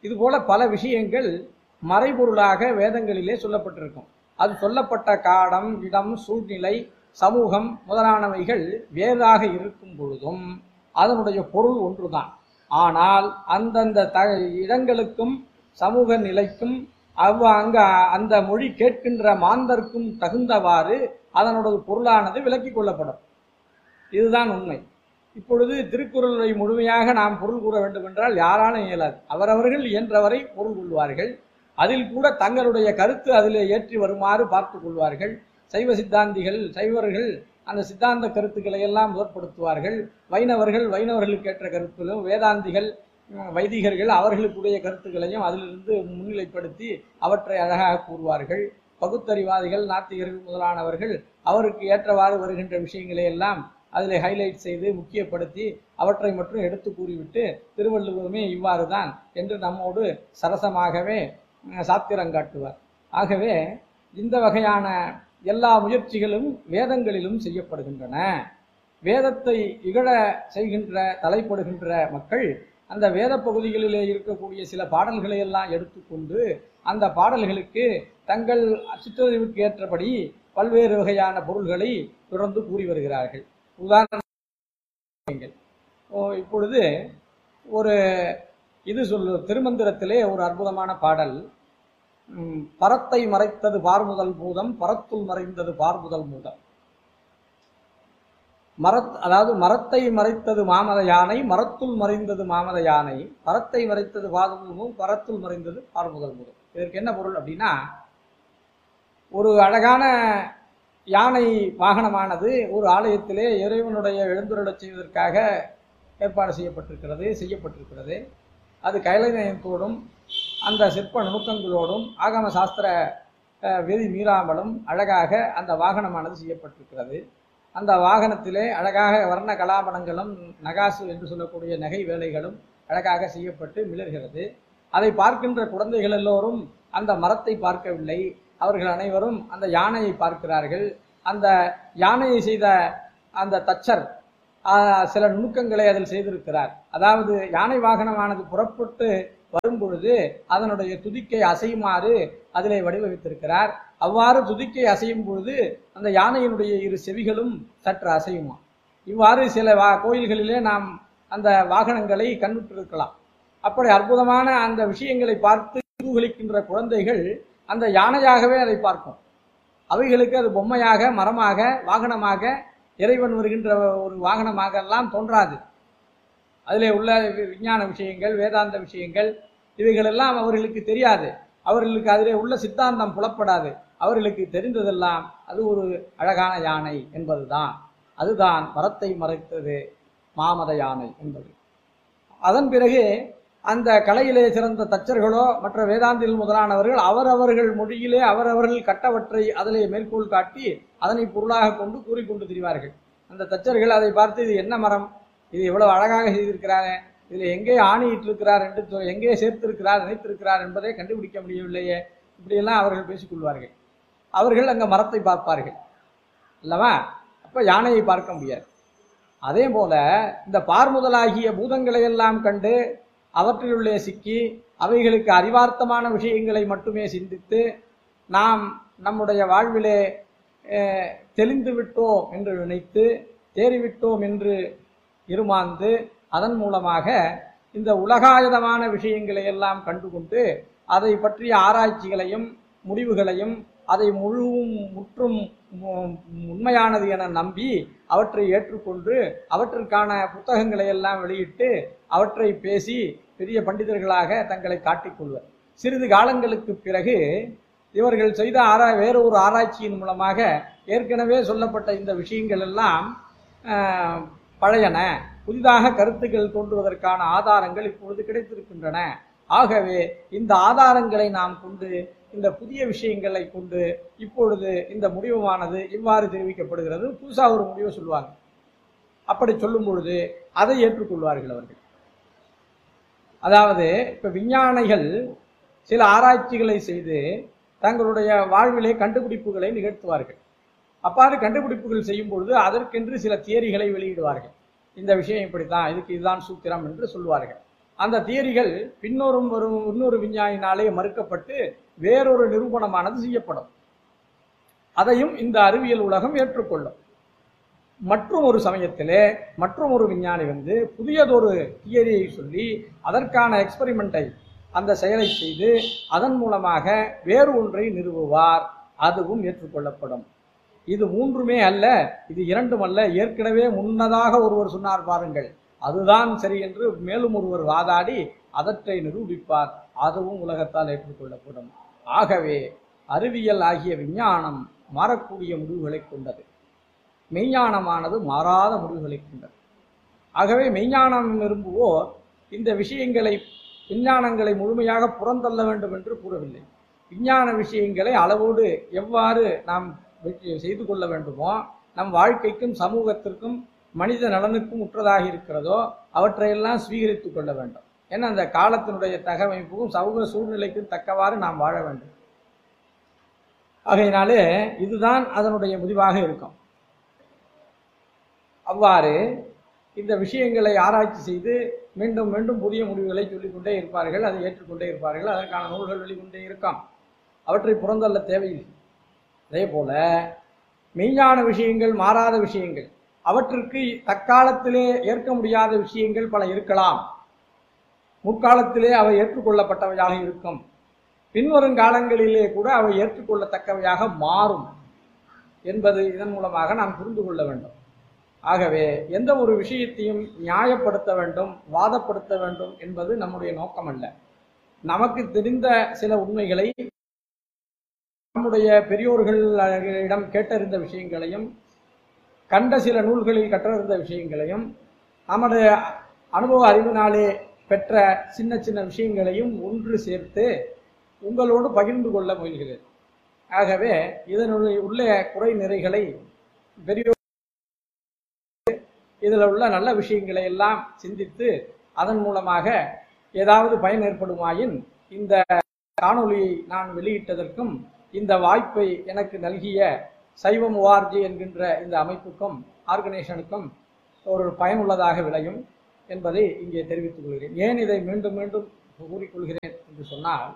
இதுபோல பல விஷயங்கள் மறைபொருளாக வேதங்களிலே சொல்லப்பட்டிருக்கும் அது சொல்லப்பட்ட காலம் இடம் சூழ்நிலை சமூகம் முதலானவைகள் வேறாக இருக்கும் பொழுதும் அதனுடைய பொருள் ஒன்றுதான் ஆனால் அந்தந்த த இடங்களுக்கும் சமூக நிலைக்கும் அவ் அங்க அந்த மொழி கேட்கின்ற மாந்தர்க்கும் தகுந்தவாறு அதனோட பொருளானது விலக்கிக் கொள்ளப்படும் இதுதான் உண்மை இப்பொழுது திருக்குறளை முழுமையாக நாம் பொருள் கூற வேண்டும் என்றால் யாராலும் இயலாது அவரவர்கள் இயன்றவரை பொருள் கொள்வார்கள் அதில் கூட தங்களுடைய கருத்து அதிலே ஏற்றி வருமாறு பார்த்துக் கொள்வார்கள் சைவ சித்தாந்திகள் சைவர்கள் அந்த சித்தாந்த கருத்துக்களை எல்லாம் முதற்படுத்துவார்கள் வைணவர்கள் வைணவர்களுக்கு ஏற்ற கருத்துகளும் வேதாந்திகள் உம், வைதிகர்கள் அவர்களுக்குடைய கருத்துக்களையும் அதிலிருந்து முன்னிலைப்படுத்தி அவற்றை அழகாக கூறுவார்கள் பகுத்தறிவாதிகள் நாத்திகர்கள் முதலானவர்கள் அவருக்கு ஏற்றவாறு வருகின்ற விஷயங்களை எல்லாம் அதில் ஹைலைட் செய்து முக்கியப்படுத்தி அவற்றை மட்டும் எடுத்து கூறிவிட்டு திருவள்ளுவருமே இவ்வாறு தான் என்று நம்மோடு சரசமாகவே உம், சாத்திரங்காட்டுவார் ஆகவே இந்த வகையான எல்லா முயற்சிகளும் வேதங்களிலும் செய்யப்படுகின்றன வேதத்தை இகழ செய்கின்ற தலைப்படுகின்ற மக்கள் அந்த வேத பகுதிகளிலே இருக்கக்கூடிய சில பாடல்களை எல்லாம் எடுத்துக்கொண்டு அந்த பாடல்களுக்கு தங்கள் சிற்றறிவுக்கு ஏற்றபடி பல்வேறு வகையான பொருள்களை தொடர்ந்து கூறி வருகிறார்கள் உதாரணங்கள் ஓ, இப்பொழுது ஒரு இது சொல்லு திருமந்திரத்திலே ஒரு அற்புதமான பாடல் ம், பரத்தை மறைத்தது பார்முதல் பூதம் பரத்துள் மறைந்தது பார்முதல் பூதம் மரத் அதாவது மரத்தை மறைத்தது மாமத யானை மரத்துள் மறைந்தது மாமத யானை பரத்தை மறைத்தது பாதமும் பரத்துள் மறைந்தது பார்முதல் பூதம் இதற்கு என்ன பொருள் அப்படின்னா ஒரு அழகான யானை வாகனமானது ஒரு ஆலயத்திலே இறைவனுடைய எழுந்துருளச் செய்வதற்காக ஏற்பாடு செய்யப்பட்டிருக்கிறது செய்யப்பட்டிருக்கிறது அது கைலநயத்தோடும் அந்த சிற்ப நுணுக்கங்களோடும் ஆகம சாஸ்திர அஹ், விதி மீறாமலும் அழகாக அந்த வாகனமானது செய்யப்பட்டிருக்கிறது அந்த வாகனத்திலே அழகாக வர்ண கலாபணங்களும் நகாசு என்று சொல்லக்கூடிய நகை வேலைகளும் அழகாக செய்யப்பட்டு மிளர்கிறது அதை பார்க்கின்ற குழந்தைகள் எல்லோரும் அந்த மரத்தை பார்க்கவில்லை அவர்கள் அனைவரும் அந்த யானையை பார்க்கிறார்கள் அந்த யானையை செய்த அந்த தச்சர் ஆஹ், சில நுணுக்கங்களை அதில் செய்திருக்கிறார் அதாவது யானை வாகனமானது புறப்பட்டு வரும்பொழுது அதனுடைய துதிக்கை அசையுமாறு அதிலே வடிவமைத்திருக்கிறார் அவ்வாறு துதிக்கை அசையும் பொழுது அந்த யானையினுடைய இரு செவிகளும் சற்று அசையுமா இவ்வாறு சில வா கோயில்களிலே நாம் அந்த வாகனங்களை கண்ணுற்றிருக்கலாம் அப்படி அற்புதமான அந்த விஷயங்களை பார்த்து குதூகலிக்கின்ற குழந்தைகள் அந்த யானையாகவே அதை பார்க்கும் அவைகளுக்கு அது பொம்மையாக மரமாக வாகனமாக இறைவன் வருகின்ற ஒரு வாகனமாக எல்லாம் தோன்றாது அதிலே உள்ள வி- விஞ்ஞான விஷயங்கள் வேதாந்த விஷயங்கள் இவைகளெல்லாம் அவர்களுக்கு தெரியாது அவர்களுக்கு அதிலே உள்ள சித்தாந்தம் புலப்படாது அவர்களுக்கு தெரிந்ததெல்லாம் அது ஒரு அழகான யானை என்பதுதான் அதுதான் மரத்தை மறைத்தது மாமத யானை என்பது அதன் பிறகு அந்த கலையிலே சிறந்த தச்சர்களோ மற்ற வேதாந்திகள் முதலானவர்கள் அவரவர்கள் மொழியிலே அவரவர்கள் கட்டவற்றை அதிலே மேற்கோள் காட்டி அதனை பொருளாக கொண்டு கூறிக்கொண்டு திரிவார்கள் அந்த தச்சர்கள் அதை பார்த்து இது என்ன மரம் இது இவ்வளவு அழகாக செய்திருக்கிறாரே இதில் எங்கே ஆணியிட்டிருக்கிறார் என்று சொ- எங்கே சேர்த்திருக்கிறார் நினைத்திருக்கிறார் என்பதை கண்டுபிடிக்க முடியவில்லையே இப்படியெல்லாம் அவர்கள் பேசிக்கொள்வார்கள் அவர்கள் அங்க மரத்தை பார்ப்பார்கள் அல்லவா அப்ப யானையை பார்க்க முடியாது அதே போல இந்த பார்முதலாகிய பூதங்களை எல்லாம் கண்டு அவற்றிலுள்ளே சிக்கி அவைகளுக்கு அறிவார்த்தமான விஷயங்களை மட்டுமே சிந்தித்து நாம் நம்முடைய வாழ்விலே அஹ், தெளிந்து விட்டோம் என்று நினைத்து தேறிவிட்டோம் என்று இருமாந்து அதன் மூலமாக இந்த உலகாயுதமான விஷயங்களை எல்லாம் கண்டுகொண்டு அதை பற்றிய ஆராய்ச்சிகளையும் முடிவுகளையும் அதை முழுவும் முற்றும் மு- உண்மையானது என நம்பி அவற்றை ஏற்றுக்கொண்டு அவற்றிற்கான புத்தகங்களை எல்லாம் வெளியிட்டு அவற்றை பேசி பெரிய பண்டிதர்களாக தங்களை காட்டிக்கொள்வர் சிறிது காலங்களுக்கு பிறகு இவர்கள் செய்த ஆரா வேறொரு ஆராய்ச்சியின் மூலமாக ஏற்கனவே சொல்லப்பட்ட இந்த விஷயங்கள் எல்லாம் ஆஹ், பழையன புதிதாக கருத்துக்கள் தோன்றுவதற்கான ஆதாரங்கள் இப்பொழுது கிடைத்திருக்கின்றன ஆகவே இந்த ஆதாரங்களை நாம் கொண்டு இந்த புதிய விஷயங்களை கொண்டு இப்பொழுது இந்த முடிவுமானது இவ்வாறு தெரிவிக்கப்படுகிறது புதுசா ஒரு முடிவை சொல்லுவாங்க அப்படி சொல்லும் பொழுது அதை ஏற்றுக்கொள்வார்கள் அவர்கள் அதாவது இப்ப விஞ்ஞானிகள் சில ஆராய்ச்சிகளை செய்து தங்களுடைய வாழ்விலே கண்டுபிடிப்புகளை நிகழ்த்துவார்கள் அவ்வாறு கண்டுபிடிப்புகள் செய்யும் பொழுது அதற்கென்று சில தியரிகளை வெளியிடுவார்கள் இந்த விஷயம் இப்படித்தான் இதுக்கு இதுதான் சூத்திரம் என்று சொல்லுவார்கள் அந்த தியரிகள் பின்னொரு ஒரு இன்னொரு விஞ்ஞானினாலே மறுக்கப்பட்டு வேறொரு நிரூபணமானது செய்யப்படும் அதையும் இந்த அறிவியல் உலகம் ஏற்றுக்கொள்ளும் மற்றும் ஒரு சமயத்திலே மற்றும் ஒரு விஞ்ஞானி வந்து புதியதொரு தியரியை சொல்லி அதற்கான எக்ஸ்பெரிமெண்ட்டை அந்த செயலை செய்து அதன் மூலமாக வேறு ஒன்றை நிறுவுவார் அதுவும் ஏற்றுக்கொள்ளப்படும் இது மூன்றுமே அல்ல இது இரண்டும் அல்ல ஏற்கனவே முன்னதாக ஒருவர் சொன்னார் பாருங்கள் அதுதான் சரி என்று மேலும் ஒருவர் வாதாடி அதற்றை நிரூபிப்பார் அதுவும் உலகத்தால் ஏற்றுக்கொள்ளப்படும் ஆகவே அறிவியல் ஆகிய விஞ்ஞானம் மாறக்கூடிய முடிவுகளை கொண்டது மெய்ஞானமானது மாறாத முடிவுகளை கொண்டது ஆகவே மெய்ஞானம் விரும்புவோர் இந்த விஷயங்களை விஞ்ஞானங்களை முழுமையாக புறந்தள்ள வேண்டும் என்று கூறவில்லை விஞ்ஞான விஷயங்களை அளவோடு எவ்வாறு நாம் வெற்றி செய்து கொள்ள வேண்டுமோ நம் வாழ்க்கைக்கும் சமூகத்திற்கும் மனித நலனுக்கும் உற்றதாக இருக்கிறதோ அவற்றையெல்லாம் ஸ்வீகரித்துக் கொள்ள வேண்டும் ஏன்னா அந்த காலத்தினுடைய தகவமைப்புக்கும் சமூக சூழ்நிலைக்கும் தக்கவாறு நாம் வாழ வேண்டும் ஆகையினாலே இதுதான் அதனுடைய முடிவாக இருக்கும் அவ்வாறு இந்த விஷயங்களை ஆராய்ச்சி செய்து மீண்டும் மீண்டும் புதிய முடிவுகளை சொல்லிக்கொண்டே இருப்பார்கள் அதை ஏற்றுக்கொண்டே இருப்பார்கள் அதற்கான நூல்கள் வெளிக்கொண்டே இருக்கும் அவற்றை புறந்தள்ள தேவையில்லை அதே போல மெய்ஞான விஷயங்கள் மாறாத விஷயங்கள் அவற்றிற்கு தற்காலத்திலே ஏற்க முடியாத விஷயங்கள் பல இருக்கலாம் முற்காலத்திலே அவை ஏற்றுக்கொள்ளப்பட்டவையாக இருக்கும் பின்வரும் காலங்களிலே கூட அவை ஏற்றுக்கொள்ளத்தக்கவையாக மாறும் என்பது இதன் மூலமாக நாம் புரிந்து கொள்ள வேண்டும் ஆகவே எந்த ஒரு விஷயத்தையும் நியாயப்படுத்த வேண்டும் வாதப்படுத்த வேண்டும் என்பது நம்முடைய நோக்கம் அல்ல நமக்கு தெரிந்த சில உண்மைகளை நம்முடைய பெரியோர்களிடம் கேட்டறிந்த விஷயங்களையும் கண்ட சில நூல்களில் கற்றறிந்த விஷயங்களையும் நம்முடைய அனுபவ அறிவினாலே பெற்ற சின்ன சின்ன விஷயங்களையும் ஒன்று சேர்த்து உங்களோடு பகிர்ந்து கொள்ள முயல்கிறேன் ஆகவே இதனுடைய உள்ள குறை நிறைகளை பெரியோர் இதில் உள்ள நல்ல விஷயங்களை எல்லாம் சிந்தித்து அதன் மூலமாக ஏதாவது பயன் ஏற்படுமாயின் இந்த காணொளியை நான் வெளியிட்டதற்கும் இந்த வாய்ப்பை எனக்கு நல்கிய சைவம் ஓஆர்ஜி என்கின்ற இந்த அமைப்புக்கும் ஆர்கனைசேஷனுக்கும் ஒரு பயனுள்ளதாக விளையும் என்பதை இங்கே தெரிவித்துக் கொள்கிறேன் ஏன் இதை மீண்டும் மீண்டும் கூறிக்கொள்கிறேன் என்று சொன்னால்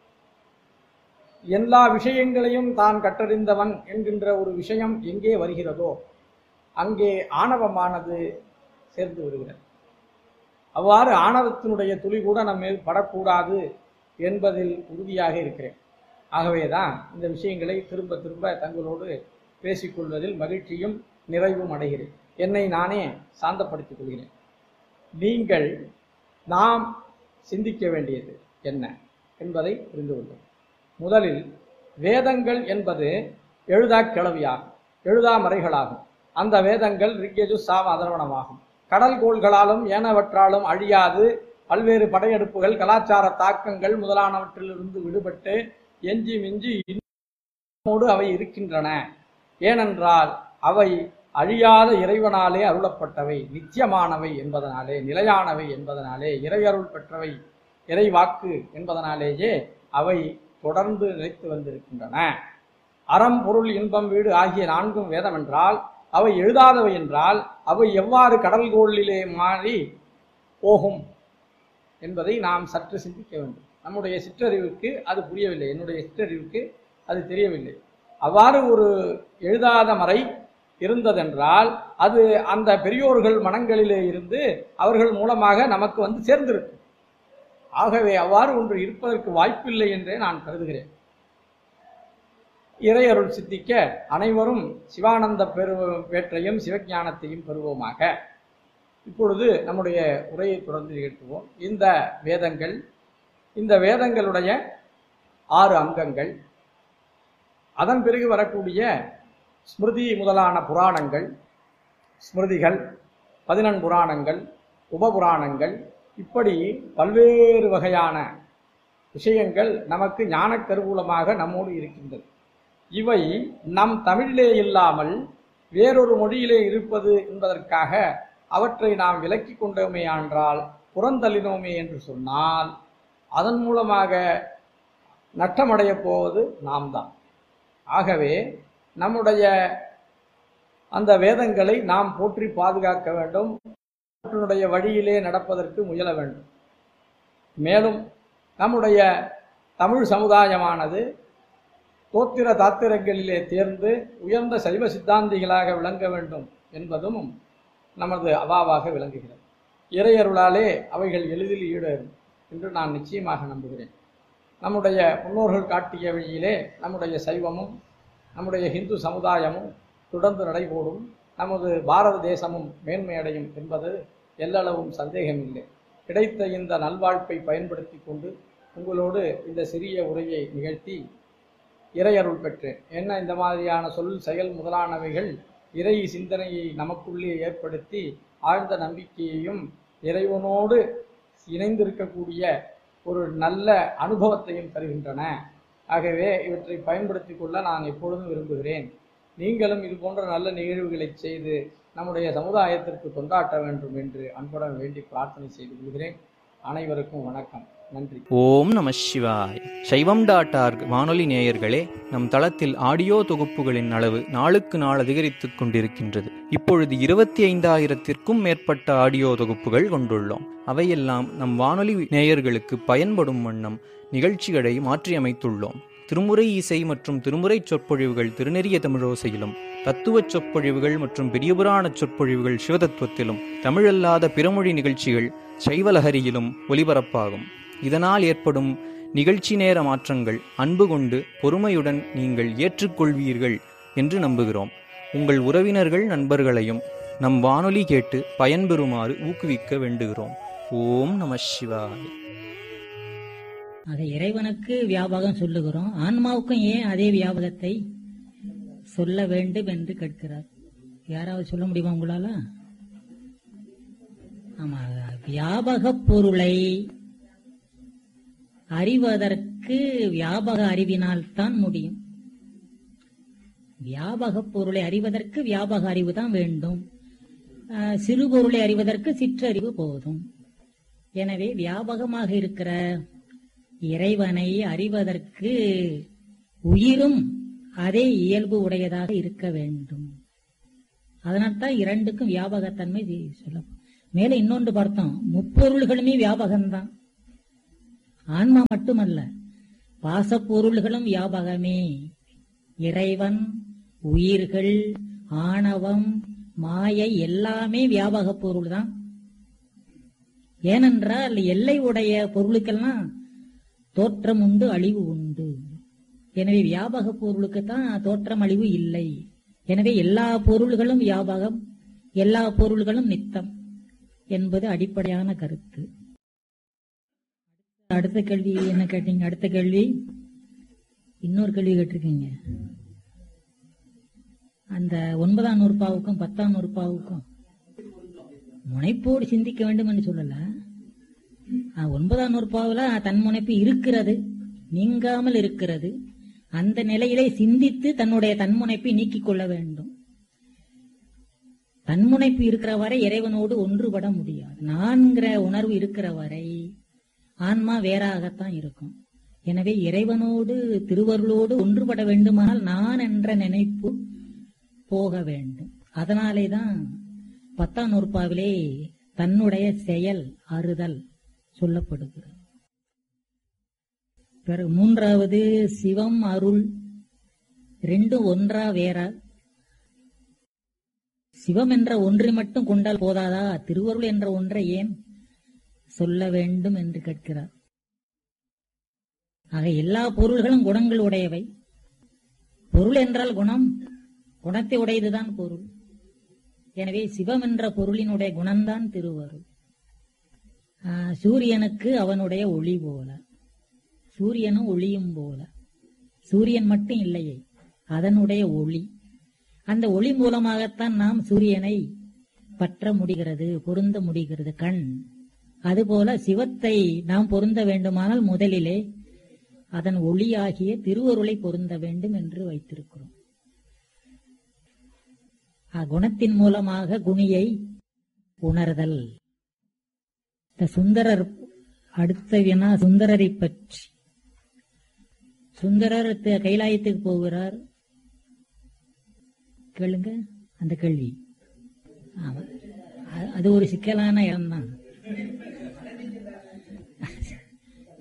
எல்லா விஷயங்களையும் தான் கற்றறிந்தவன் என்கின்ற ஒரு விஷயம் எங்கே வருகிறதோ அங்கே ஆணவமானது சேர்ந்து விடுகிறது அவ்வாறு ஆணவத்தினுடைய துளி கூட நம்ம மேல் படக்கூடாது என்பதில் உறுதியாக இருக்கிறேன் ஆகவேதான் இந்த விஷயங்களை திரும்ப திரும்ப தங்களோடு பேசிக்கொள்வதில் மகிழ்ச்சியும் நிறைவும் அடைகிறேன் என்னை நானே சாந்தப்படுத்திக் கொள்கிறேன் நீங்கள் நாம் சிந்திக்க வேண்டியது என்ன என்பதை புரிந்து கொள்ளும் முதலில் வேதங்கள் என்பது எழுதா கிளவியாகும் எழுதா மறைகளாகும் அந்த வேதங்கள் ரிக்யஜு சாம அதர்வனமாகும் கடல் கோள்களாலும் ஏனவற்றாலும் அழியாது பல்வேறு படையெடுப்புகள் கலாச்சார தாக்கங்கள் முதலானவற்றிலிருந்து விடுபட்டு எஞ்சி மிஞ்சி இன்னோடு அவை இருக்கின்றன ஏனென்றால் அவை அழியாத இறைவனாலே அருளப்பட்டவை நித்தியமானவை என்பதனாலே நிலையானவை என்பதனாலே இறையருள் பெற்றவை இறைவாக்கு என்பதனாலேயே அவை தொடர்ந்து நிலைத்து வந்திருக்கின்றன அறம் பொருள் இன்பம் வீடு ஆகிய நான்கும் வேதம் என்றால் அவை எழுதாதவை என்றால் அவை எவ்வாறு கடல்கோளிலே மாறி போகும் என்பதை நாம் சற்று சிந்திக்க வேண்டும் நம்முடைய சிற்றறிவுக்கு அது புரியவில்லை என்னுடைய சிற்றறிவுக்கு அது தெரியவில்லை அவ்வாறு ஒரு எழுதாத மறை இருந்ததென்றால் அது அந்த பெரியோர்கள் மனங்களிலே இருந்து அவர்கள் மூலமாக நமக்கு வந்து சேர்ந்திருக்கும் ஆகவே அவ்வாறு ஒன்று இருப்பதற்கு வாய்ப்பில்லை என்றே நான் கருதுகிறேன் இறையருள் சித்திக்க அனைவரும் சிவானந்த பெரு பேற்றையும் சிவஞானத்தையும் பெறுவோமாக இப்பொழுது நம்முடைய உரையை தொடர்ந்து நிகழ்த்துவோம் இந்த வேதங்கள் இந்த வேதங்களுடைய ஆறு அங்கங்கள் அதன் பிறகு வரக்கூடிய ஸ்மிருதி முதலான புராணங்கள் ஸ்மிருதிகள் பதினெண் புராணங்கள் உபபுராணங்கள் இப்படி பல்வேறு வகையான விஷயங்கள் நமக்கு ஞான கருவூலமாக நம்மோடு இருக்கின்றது இவை நம் தமிழிலே இல்லாமல் வேறொரு மொழியிலே இருப்பது என்பதற்காக அவற்றை நாம் விலக்கி கொண்டோமே என்றால் புறந்தள்ளினோமே என்று சொன்னால் அதன் மூலமாக நட்டமடையப் போவது நாம் தான் ஆகவே நம்முடைய அந்த வேதங்களை நாம் போற்றி பாதுகாக்க வேண்டும் அவற்றினுடைய வழியிலே நடப்பதற்கு முயல வேண்டும் மேலும் நம்முடைய தமிழ் சமுதாயமானது தோத்திர தாத்திரங்களிலே தேர்ந்து உயர்ந்த சைவ சித்தாந்திகளாக விளங்க வேண்டும் என்பதும் நமது அவாவாக விளங்குகிறது இறையருளாலே அவைகள் எளிதில் ஈடேறும் என்று நான் நிச்சயமாக நம்புகிறேன் நம்முடைய முன்னோர்கள் காட்டிய வழியிலே நம்முடைய சைவமும் நம்முடைய இந்து சமுதாயமும் தொடர்ந்து நடைபோடும் நமது பாரத தேசமும் மேன்மையடையும் என்பது எல்லளவும் சந்தேகமில்லை கிடைத்த இந்த நல்வாழ்ப்பை பயன்படுத்தி கொண்டு உங்களோடு இந்த சிறிய உரையை நிகழ்த்தி இறையருள் பெற்றேன் என்ன இந்த மாதிரியான சொல் செயல் முதலானவைகள் இறை சிந்தனையை நமக்குள்ளே ஏற்படுத்தி ஆழ்ந்த நம்பிக்கையையும் இறைவனோடு இணைந்திருக்கக்கூடிய ஒரு நல்ல அனுபவத்தையும் தருகின்றன ஆகவே இவற்றை பயன்படுத்திக் கொள்ள நான் எப்பொழுதும் விரும்புகிறேன் நீங்களும் இது போன்ற நல்ல நிகழ்வுகளை செய்து நம்முடைய சமுதாயத்திற்கு கொண்டாட்ட வேண்டும் என்று அன்புடன் வேண்டி பிரார்த்தனை செய்து கொள்கிறேன் அனைவருக்கும் வணக்கம் நன்றி ஓம் நம சிவாய் சைவம் டாட் ஆர்க் வானொலி நேயர்களே நம் தளத்தில் ஆடியோ தொகுப்புகளின் அளவு நாளுக்கு நாள் அதிகரித்துக் கொண்டிருக்கின்றது இப்பொழுது இருபத்தி ஐந்தாயிரத்திற்கும் மேற்பட்ட ஆடியோ தொகுப்புகள் கொண்டுள்ளோம் அவையெல்லாம் நம் வானொலி நேயர்களுக்கு பயன்படும் வண்ணம் நிகழ்ச்சிகளை மாற்றியமைத்துள்ளோம் திருமுறை இசை மற்றும் திருமுறை சொற்பொழிவுகள் திருநெறிய தமிழோசையிலும் தத்துவச் சொற்பொழிவுகள் மற்றும் பெரியபுராண சொற்பொழிவுகள் சிவதத்துவத்திலும் தமிழல்லாத பிறமொழி நிகழ்ச்சிகள் சைவலஹரியிலும் ஒலிபரப்பாகும் இதனால் ஏற்படும் நிகழ்ச்சி நேர மாற்றங்கள் அன்பு கொண்டு பொறுமையுடன் நீங்கள் ஏற்றுக்கொள்வீர்கள் என்று நம்புகிறோம் உங்கள் உறவினர்கள் நண்பர்களையும் நம் வானொலி கேட்டு பயன்பெறுமாறு ஊக்குவிக்க வேண்டுகிறோம் ஓம் நம சிவாய் ஆக இறைவனுக்கு வியாபகம் சொல்லுகிறோம் ஆன்மாவுக்கும் ஏன் அதே வியாபகத்தை சொல்ல வேண்டும் என்று கேட்கிறார் யாராவது சொல்ல முடியுமா உங்களால ஆமா வியாபக பொருளை அறிவதற்கு வியாபக அறிவினால் தான் முடியும் வியாபக பொருளை அறிவதற்கு வியாபக அறிவு தான் வேண்டும் ஆஹ், சிறு பொருளை அறிவதற்கு சிற்றறிவு போதும் எனவே வியாபகமாக இருக்கிற இறைவனை அறிவதற்கு உயிரும் அதே இயல்பு உடையதாக இருக்க வேண்டும் அதனால்தான் இரண்டுக்கும் வியாபகத்தன்மை சொல்ல மேல இன்னொன்று பார்த்தோம் முப்பொருள்களுமே வியாபகம்தான் ஆன்மா மட்டுமல்ல பாசப்பொருள்களும் வியாபகமே இறைவன் உயிர்கள் ஆணவம் மாயை எல்லாமே வியாபக பொருள் தான் ஏனென்றால் எல்லை உடைய பொருளுக்கெல்லாம் தோற்றம் உண்டு அழிவு உண்டு எனவே வியாபக பொருளுக்கு தான் தோற்றம் அழிவு இல்லை எனவே எல்லா பொருள்களும் வியாபகம் எல்லா பொருள்களும் நித்தம் என்பது அடிப்படையான கருத்து அடுத்த கேள்வி என்ன கேட்டீங்க அடுத்த கேள்வி இன்னொரு கேள்வி கேட்டிருக்கீங்க அந்த ஒன்பதாம் நூற்பாவுக்கும் பத்தாம் நூற்பாவுக்கும் முனைப்போடு சிந்திக்க வேண்டும் என்று சொல்லல ஆஹ், ஒன்பதாம் நூற்பாவுல தன் முனைப்பு இருக்கிறது நீங்காமல் இருக்கிறது அந்த நிலையிலே சிந்தித்து தன்னுடைய தன்முனைப்பை நீக்கிக் கொள்ள வேண்டும் தன்முனைப்பு இருக்கிற வரை இறைவனோடு ஒன்றுபட முடியாது நான்கிற உணர்வு இருக்கிற வரை ஆன்மா வேறாகத்தான் இருக்கும் எனவே இறைவனோடு திருவருளோடு ஒன்றுபட வேண்டுமானால் நான் என்ற நினைப்பு போக வேண்டும் அதனாலே தான் பத்தாம் நூற்பாவிலே தன்னுடைய செயல் அறுதல் சொல்லப்படுகிறது பிறகு மூன்றாவது சிவம் அருள் ரெண்டும் ஒன்றா வேறா சிவம் என்ற ஒன்றை மட்டும் கொண்டால் போதாதா திருவருள் என்ற ஒன்றை ஏன் சொல்ல வேண்டும் என்று கேட்கிறார் ஆக எல்லா பொருள்களும் குணங்கள் உடையவை பொருள் என்றால் குணம் குணத்தை உடையதுதான் பொருள் எனவே சிவம் என்ற பொருளினுடைய குணம்தான் திருவருள் ஆஹ், சூரியனுக்கு அவனுடைய ஒளி போல சூரியனும் ஒளியும் போல சூரியன் மட்டும் இல்லையே அதனுடைய ஒளி அந்த ஒளி மூலமாகத்தான் நாம் சூரியனை பற்ற முடிகிறது பொருந்த முடிகிறது கண் அதுபோல சிவத்தை நாம் பொருந்த வேண்டுமானால் முதலிலே அதன் ஒளியாகிய திருவருளை பொருந்த வேண்டும் என்று வைத்திருக்கிறோம் அக்குணத்தின் மூலமாக குணியை உணர்தல் இந்த சுந்தரர் அடுத்த வினா சுந்தரரை பற்றி சுந்தரர் த- கைலாயத்துக்கு போகிறார் கேளுங்க அந்த கேள்வி ஆமா அ- அது ஒரு சிக்கலான இடம்தான்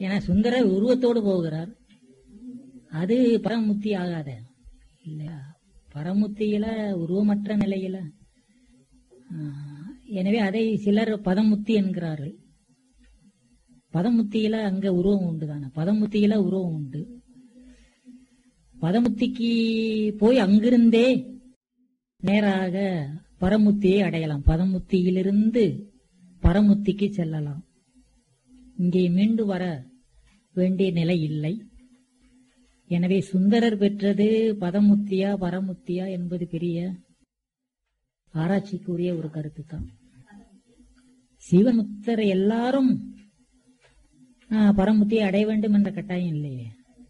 ஏன்னா சுந்தரர் உருவத்தோடு போகிறார் அது பரமுத்தி ஆகாத இல்லையா பரமுத்தியில உருவமற்ற நிலையில ஆ, எனவே அதை சிலர் பதமுத்தி என்கிறார்கள் பதமுத்தியில அங்க உருவம் உண்டு தானே பதமுத்தியில உருவம் உண்டு பதமுத்திக்கு போய் அங்கிருந்தே நேராக பரமுத்தியை அடையலாம் பதமுத்தியிலிருந்து பரமுத்திக்கு செல்லலாம் இங்கே மீண்டு வர வேண்டிய நிலை இல்லை எனவே சுந்தரர் பெற்றது பதமுத்தியா பரமுத்தியா என்பது பெரிய ஆராய்ச்சிக்குரிய ஒரு கருத்து தான் சிவமுத்தர் எல்லாரும் ஆ, பரமுத்தியை அடைய வேண்டும் என்ற கட்டாயம் இல்லையே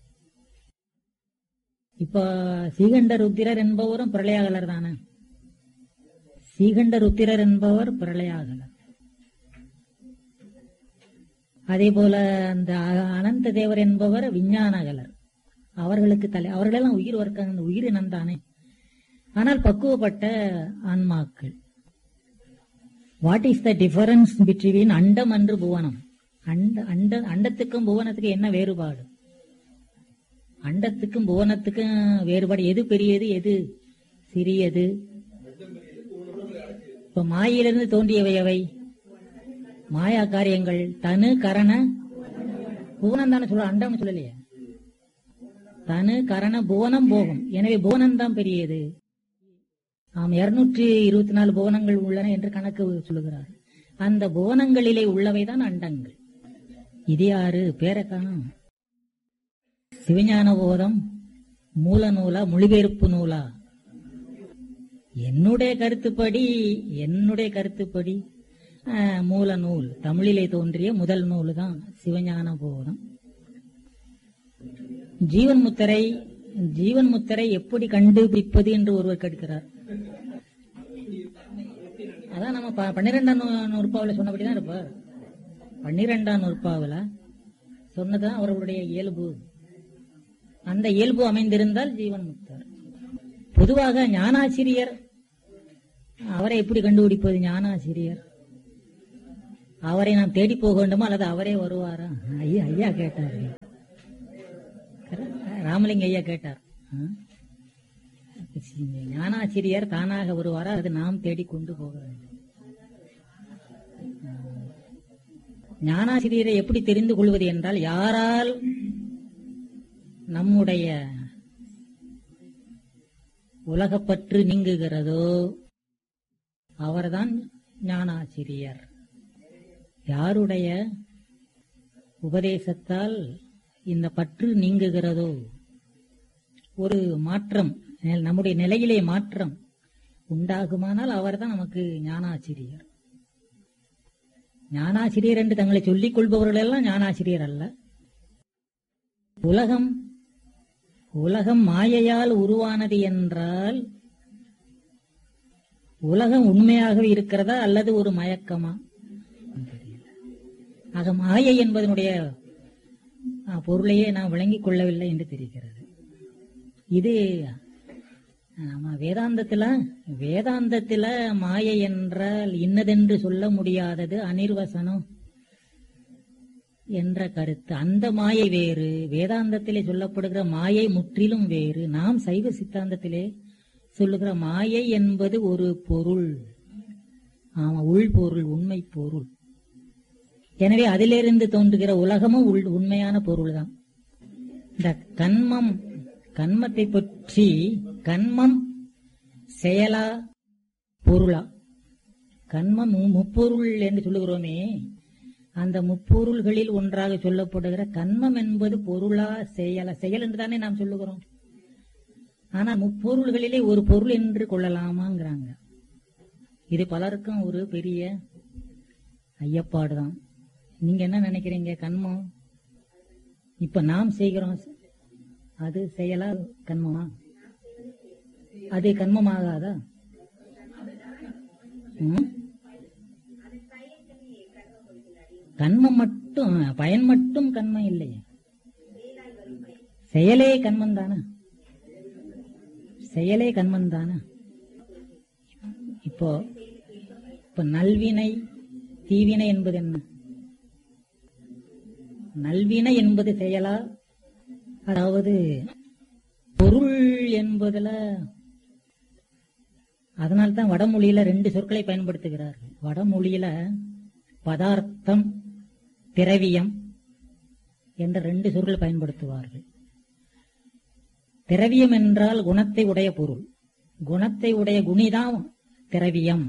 இப்ப சீகண்ட ருத்திரர் என்பவரும் பிரளயாகலர் தானே சீகண்ட ருத்திரர் என்பவர் பிரளயாகலர் அதே போல அந்த அ- அனந்த தேவர் என்பவர் விஞ்ஞானகலர் அவர்களுக்கு தலை அவர்களெல்லாம் உயிர் வர்க்க அந்த உயிரினம் தானே ஆனால் பக்குவப்பட்ட ஆன்மாக்கள் what is the difference between அண்டம் அன்று புவனம் அண்ட அண்ட அண்டத்துக்கும் புவனத்துக்கும் என்ன வேறுபாடு அண்டத்துக்கும் புவனத்துக்கும் வேறுபாடு எது பெரியது எது சிறியது இப்ப மாயிலிருந்து தோன்றியவை அவை மாயா காரியங்கள் தனு கரண புவனம் தானே சொல்ல அண்டம் சொல்லலையே தனு கரண புவனம் போகும் எனவே புவனம் தான் பெரியது ஆம் இருநூற்றி இருபத்தி நாலு புவனங்கள் உள்ளன என்று கணக்கு சொல்லுகிறார் அந்த புவனங்களிலே உள்ளவைதான் அண்டங்கள் இது யாரு பேரை காணோம் சிவஞான போதம் மூல நூலா மொழிபெயர்ப்பு நூலா என்னுடைய கருத்துப்படி என்னுடைய கருத்துப்படி ஆஹ், மூல நூல் தமிழிலே தோன்றிய முதல் நூல் தான் சிவஞான போதம் ஜீவன் முத்தரை ஜீவன் முத்தரை எப்படி கண்டுபிடிப்பது என்று ஒருவர் கேட்கிறார் அதான் நம்ம ப- பன்னிரெண்டாம் நூ- நூற்பாவுல சொன்னபடிதான் இருப்பார் பன்னிரெண்டாம் நூற்பாவுல சொன்னதுதான் அவர்களுடைய இயல்பு அந்த இயல்பு அமைந்திருந்தால் ஜீவன் முக்தர் பொதுவாக ஞானாசிரியர் அவரை எப்படி கண்டுபிடிப்பது ஞானாசிரியர் அவரை நாம் தேடி போக வேண்டுமா அல்லது அவரே வருவாரா ஐயா ஐயா கேட்டார் ராமலிங்க ஐயா கேட்டார் ஆ? ஞானாசிரியர் தானாக வருவாரா அது நாம் தேடி கொண்டு போக வேண்டும் ஆ. ஞானாசிரியரை எப்படி தெரிந்து கொள்வது என்றால் யாரால் நம்முடைய உலகப்பற்று நீங்குகிறதோ அவர்தான் ஞானாசிரியர் யாருடைய உபதேசத்தால் இந்த பற்று நீங்குகிறதோ ஒரு மாற்றம் நம்முடைய நிலையிலே மாற்றம் உண்டாகுமானால் அவர்தான் நமக்கு ஞானாசிரியர் ஞானாசிரியர் என்று தங்களை சொல்லிக் கொள்பவர்கள் எல்லாம் ஞானாசிரியர் அல்ல உலகம் உலகம் மாயையால் உருவானது என்றால் உலகம் உண்மையாகவே இருக்கிறதா அல்லது ஒரு மயக்கமா தெரியல. ஆக மாயை என்பதனுடைய ஆ, பொருளையே நாம் விளங்கிக் கொள்ளவில்லை என்று தெரிகிறது இது ஆமா வேதாந்தத்துல வேதாந்தத்துல மாயை என்றால் இன்னதென்று சொல்ல முடியாதது அனிர்வசனம் என்ற கருத்து அந்த மாயை வேறு வேதாந்தத்திலே சொல்லப்படுகிற மாயை முற்றிலும் வேறு நாம் சைவ சித்தாந்தத்திலே சொல்லுகிற மாயை என்பது ஒரு பொருள் ஆமா உள் பொருள் உண்மை பொருள் எனவே அதிலிருந்து தோன்றுகிற உலகமும் உள் உண்மையான பொருள் தான் இந்த கண்மம் கண்மத்தை பற்றி கண்மம் செயலா பொருளா கண்மம் மு- முப்பொருள் என்று சொல்லுகிறோமே அந்த முப்பொருள்களில் ஒன்றாக சொல்லப்படுகிற கண்மம் என்பது பொருளா செயலா செயல் என்று தானே நாம் சொல்லுகிறோம் ஆனா முப்பொருள்களிலே ஒரு பொருள் என்று கொள்ளலாமாங்கிறாங்க இது பலருக்கும் ஒரு பெரிய ஐயப்பாடுதான் நீங்க என்ன நினைக்கிறீங்க கண்மம் இப்ப நாம் செய்கிறோம் அது செயலா கண்மமா அது கண்மமாகாதா ம்? கண்மம் மட்டும் பயன் மட்டும் கண்மம் இல்லையே செயலே கண்மம் தானே செயலே கண்மம் தானே இப்போ இப்ப நல்வினை தீவினை என்பது என்ன நல்வினை என்பது செயலா அதாவது பொருள் என்பதுல அதனால்தான் வடமொழியில ரெண்டு சொற்களை பயன்படுத்துகிறார்கள் வடமொழியில பதார்த்தம் திரவியம் என்ற ரெண்டு சொற்கள் பயன்படுத்துவார்கள் திரவியம் என்றால் குணத்தை உடைய பொருள் குணத்தை உடைய குணிதான் திரவியம்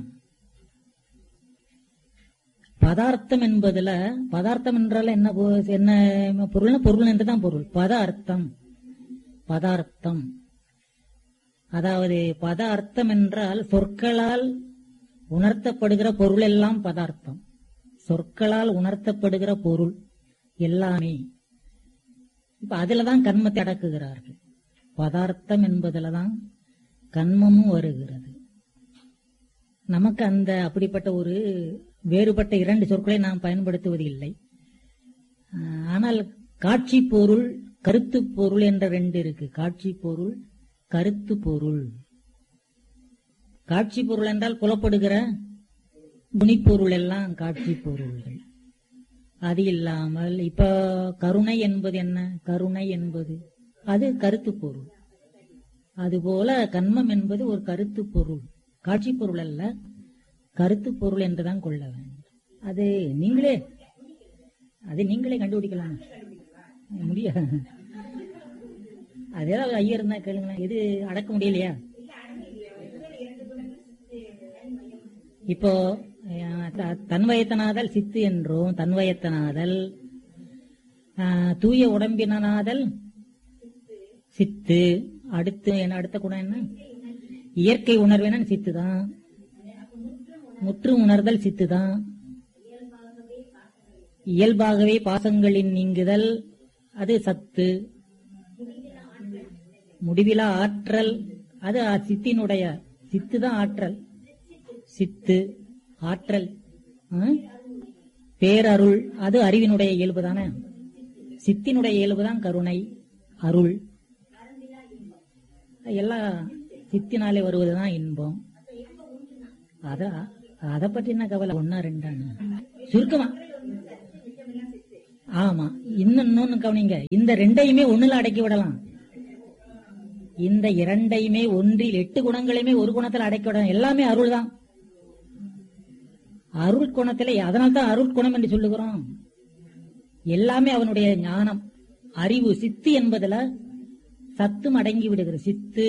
பதார்த்தம் என்பதுல பதார்த்தம் என்றால் என்ன பொ- என்ன பொருள்னா பொருள் என்றுதான் பொருள் பதார்த்தம் பதார்த்தம் அதாவது பத அர்த்தம் என்றால் சொற்களால் உணர்த்தப்படுகிற பொருள் எல்லாம் பதார்த்தம் சொற்களால் உணர்த்தப்படுகிற பொருள் எல்லாமே இப்ப அதுலதான் கண்மத்தை அடக்குகிறார்கள் பதார்த்தம் என்பதுலதான் கண்மமும் வருகிறது நமக்கு அந்த அப்படிப்பட்ட ஒரு வேறுபட்ட இரண்டு சொற்களை நாம் பயன்படுத்துவது இல்லை ஆஹ், ஆனால் காட்சி பொருள் கருத்து பொருள் என்ற ரெண்டு இருக்கு காட்சி பொருள் கருத்து பொருள் காட்சி பொருள் என்றால் புலப்படுகிற குணிப்பொருள் எல்லாம் காட்சி பொருள்கள் அது இல்லாமல் இப்ப கருணை என்பது என்ன கருணை என்பது அது கருத்து பொருள் அதுபோல கண்மம் என்பது ஒரு கருத்து பொருள் காட்சி பொருள் அல்ல கருத்து பொருள் என்றுதான் கொள்ள வேண்டும் அது நீங்களே அது நீங்களே கண்டுபிடிக்கலாம் முடியாது அது ஏதாவது ஐயா இருந்தா கேளுங்களேன் இது அடக்க முடியலையா இப்போ அஹ், த- தன்வயத்தனாதல் சித்து என்றும் தன்வயத்தனாதல் அஹ், தூய உடம்பினாதல் சித்து அடுத்து என்ன அடுத்த குணம் என்ன இயற்கை உணர்வின சித்து தான் முற்று உணர்தல் சித்து தான் இயல்பாகவே பாசங்களின் நீங்குதல் அது சத்து முடிவிலா ஆற்றல் அது அ- சித்தினுடைய சித்து தான் ஆற்றல் சித்து ஆற்றல் ஆ? பேரருள் அது அறிவினுடைய இயல்பு தானே சித்தினுடைய இயல்பு தான் கருணை அருள் எல்லாம் சித்தினாலே வருவதுதான் இன்பம் அத அத பத்தி என்ன கவலை ஒன்னா ரெண்டான்னு சுருக்கமா ஆமா இன்னும் இன்னொன்னு கவனிங்க இந்த ரெண்டையுமே ஒண்ணுல அடக்கி விடலாம் இந்த இரண்டையுமே ஒன்றில் எட்டு குணங்களையுமே ஒரு குணத்துல அடக்கி விடலாம் எல்லாமே அருள் தான் அருள் குணத்திலே அதனால்தான் அருள் குணம் என்று சொல்லுகிறோம் எல்லாமே அவனுடைய ஞானம் அறிவு சித்து என்பதுல சத்தும் அடங்கி விடுகிறது சித்து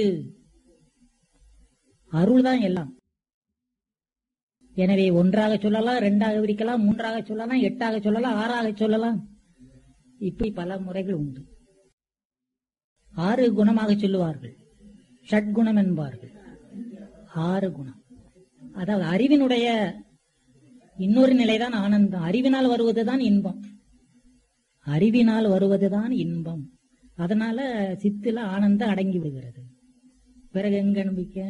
அருள் தான் எல்லாம் எனவே ஒன்றாக சொல்லலாம் இரண்டாக விரிக்கலாம் மூன்றாக சொல்லலாம் எட்டாக சொல்லலாம் ஆறாக சொல்லலாம் இப்படி பல முறைகள் உண்டு ஆறு குணமாக சொல்லுவார்கள் ஷட்குணம் என்பார்கள் ஆறு குணம் அதாவது அறிவினுடைய இன்னொரு நிலைதான் ஆனந்தம் அறிவினால் வருவதுதான் இன்பம் அறிவினால் வருவதுதான் இன்பம் அதனால சித்துல ஆனந்தம் அடங்கி விடுகிறது பிறகு எங்க நம்பிக்கை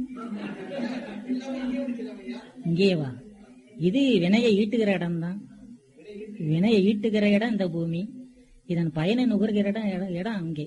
இங்கே வா இது வினையை ஈட்டுகிற இடம்தான் வினையை ஈட்டுகிற இடம் இந்த பூமி இதன் பயனை நுகர்கிற இடம் இடம் இடம் அங்கே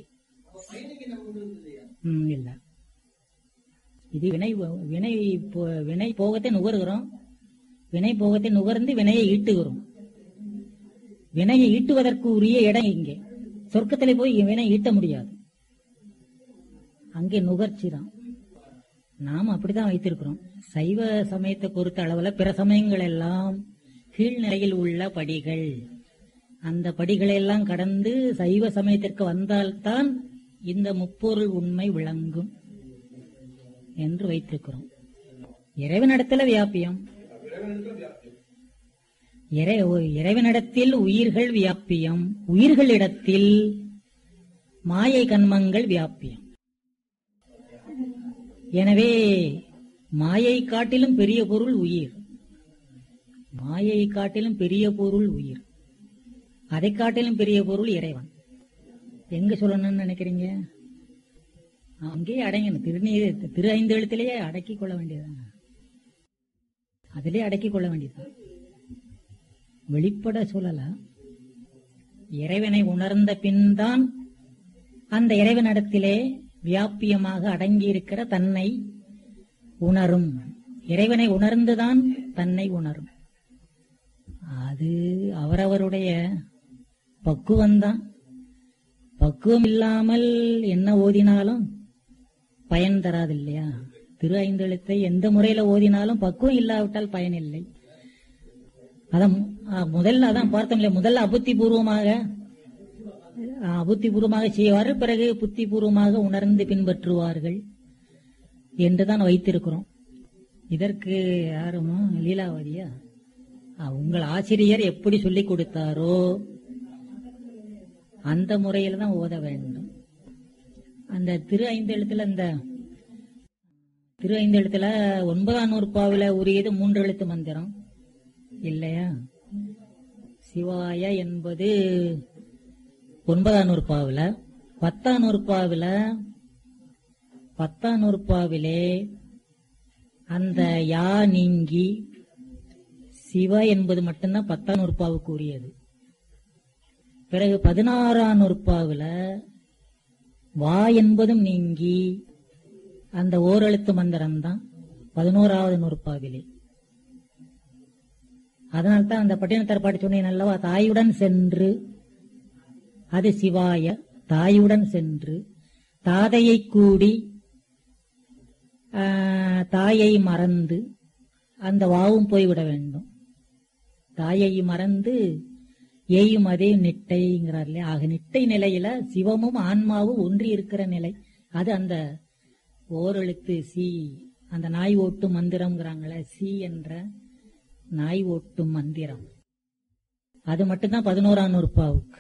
ம், இல்ல இது வினை வினை போ- வினை போகத்தை நுகர்கிறோம் வினை போகத்தை நுகர்ந்து வினையை ஈட்டுகிறோம் வினையை ஈட்டுவதற்கு உரிய இடம் இங்கே சொர்க்கத்திலே போய் வினை ஈட்ட முடியாது அங்கே நுகர்ச்சி தான் நாம் அப்படிதான் வைத்திருக்கிறோம் சைவ சமயத்தை பொறுத்த அளவுல பிற சமயங்கள் எல்லாம் கீழ்நிலையில் உள்ள படிகள் அந்த படிகளை எல்லாம் கடந்து சைவ சமயத்திற்கு வந்தால்தான் இந்த முப்பொருள் உண்மை விளங்கும் என்று வைத்திருக்கிறோம் இறைவனிடத்துல வியாபியம் இறை இறைவனிடத்தில் உயிர்கள் வியாபியம் உயிர்களிடத்தில் மாயை கண்மங்கள் வியாபியம் எனவே மாயை காட்டிலும் பெரிய பொருள் உயிர் மாயை காட்டிலும் பெரிய பொருள் உயிர் அதை காட்டிலும் பெரிய பொருள் இறைவன் எங்க சொல்லணும்னு நினைக்கிறீங்க அங்கேயே அடங்கணும் திருநீர் திரு ஐந்து எழுத்திலேயே அடக்கிக் கொள்ள வேண்டியதுதான் அதிலே அடக்கிக் கொள்ள வேண்டியதுதான் வெளிப்பட சொல்லல இறைவனை உணர்ந்த பின்தான் அந்த இறைவனிடத்திலே வியாபியமாக அடங்கியிருக்கிற தன்னை உணரும் இறைவனை உணர்ந்துதான் தன்னை உணரும் அது அவரவருடைய பக்குவம்தான் பக்குவம் இல்லாமல் என்ன ஓதினாலும் பயன் தராது இல்லையா திரு ஐந்தெழுத்தை எந்த முறையில ஓதினாலும் பக்குவம் இல்லாவிட்டால் பயன் இல்லை அதான் அஹ், முதல்ல அதான் பார்த்தோம் இல்லையா முதல்ல அபுத்தி பூர்வமாக அஹ், அபுத்தி பூர்வமாக செய்வார்கள் பிறகு புத்தி பூர்வமாக உணர்ந்து பின்பற்றுவார்கள் என்றுதான் வைத்திருக்கிறோம் இதற்கு யாருமா லீலாவதியா அஹ், உங்கள் ஆசிரியர் எப்படி சொல்லிக் கொடுத்தாரோ அந்த முறையில் தான் ஓத வேண்டும் அந்த திரு ஐந்தெழுத்துல இந்த திரு ஐந்தெழுத்துல ஒன்பதாம் நூற்பாவில உரியது மூன்று எழுத்து மந்திரம் இல்லையா சிவாய என்பது ஒன்பதாம் நூற்பாவில பத்தாம் நூற்பாவில பத்தாம் நூற்பாவிலே அந்த யா நீங்கி சிவ என்பது மட்டும்தான் பத்தாம் நூற்பாவுக்கு உரியது பிறகு பதினாறாம் நூற்பாவுல வா என்பதும் நீங்கி அந்த ஓரெழுத்து மந்திரம் தான் பதினோராவது நூற்பாவிலே அதனால்தான் அந்த பட்டினத்தார் பாட்டு சொன்னேன் அல்லவா தாயுடன் சென்று அது சிவாய தாயுடன் சென்று தாதையை கூடி ஆ, தாயை மறந்து அந்த வாவும் போய்விட வேண்டும் தாயை மறந்து ஏயும் அதே நிட்டைங்கிறார் இல்லையா ஆக நிட்டை நிலையில சிவமும் ஆன்மாவும் ஒன்றி இருக்கிற நிலை அது அந்த ஓரெழுத்து சி அந்த நாய் ஓட்டும் மந்திரம்ங்கிறாங்களே சி என்ற நாய் ஓட்டும் மந்திரம் அது மட்டும்தான் பதினோராம் நூற்பாவுக்கு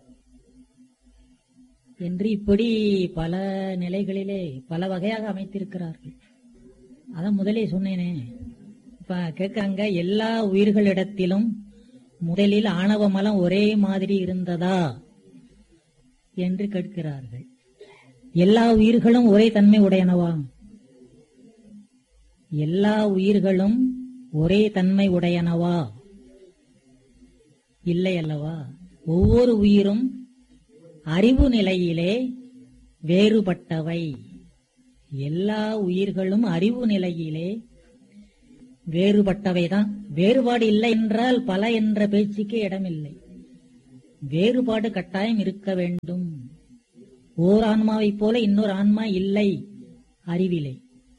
என்று இப்படி பல நிலைகளிலே பல வகையாக அமைத்திருக்கிறார்கள் அதான் முதலே சொன்னேனே இப்ப கேட்காங்க எல்லா உயிர்களிடத்திலும் முதலில் ஆணவ மலம் ஒரே மாதிரி இருந்ததா என்று கேட்கிறார்கள் எல்லா உயிர்களும் ஒரே தன்மை உடையனவா எல்லா உயிர்களும் ஒரே தன்மை உடையனவா இல்லை அல்லவா ஒவ்வொரு உயிரும் அறிவு நிலையிலே வேறுபட்டவை எல்லா உயிர்களும் அறிவு நிலையிலே வேறுபட்டவைதான் வேறுபாடு இல்லை என்றால் பல என்ற பேச்சுக்கு இடமில்லை வேறுபாடு கட்டாயம் இருக்க வேண்டும் ஓர் ஆன்மாவைப் போல இன்னொரு ஆன்மா இல்லை அறிவிலே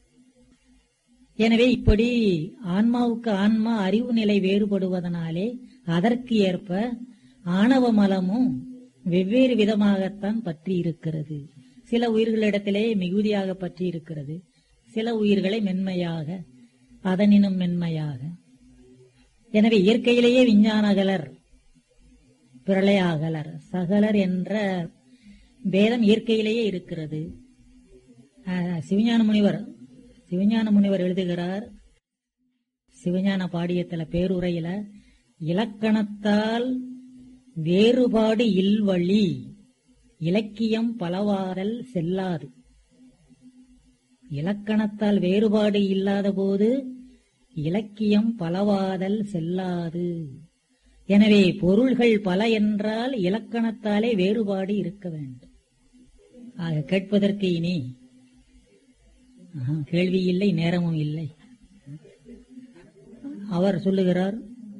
எனவே இப்படி ஆன்மாவுக்கு ஆன்மா அறிவு நிலை வேறுபடுவதனாலே அதற்கு ஏற்ப ஆணவ மலமும் வெவ்வேறு விதமாகத்தான் பற்றி இருக்கிறது சில உயிர்களிடத்திலே மிகுதியாக பற்றி இருக்கிறது சில உயிர்களை மென்மையாக அதனினும் மென்மையாக எனவே இயற்கையிலேயே விஞ்ஞானகலர் பிரளயாகலர் சகலர் என்ற பேதம் இயற்கையிலேயே இருக்கிறது ஆஹ், சிவஞான முனிவர் சிவஞான முனிவர் எழுதுகிறார் சிவஞான பாடியத்துல பேருரையில இலக்கணத்தால் வேறுபாடு இல்வழி இலக்கியம் பலவாதல் செல்லாது இலக்கணத்தால் வேறுபாடு இல்லாத போது இலக்கியம் பலவாதல் செல்லாது எனவே பொருள்கள் பல என்றால் இலக்கணத்தாலே வேறுபாடு இருக்க வேண்டும் ஆக கேட்பதற்கு இனி ஆஹா, கேள்வி இல்லை நேரமும் இல்லை அவர் சொல்லுகிறார்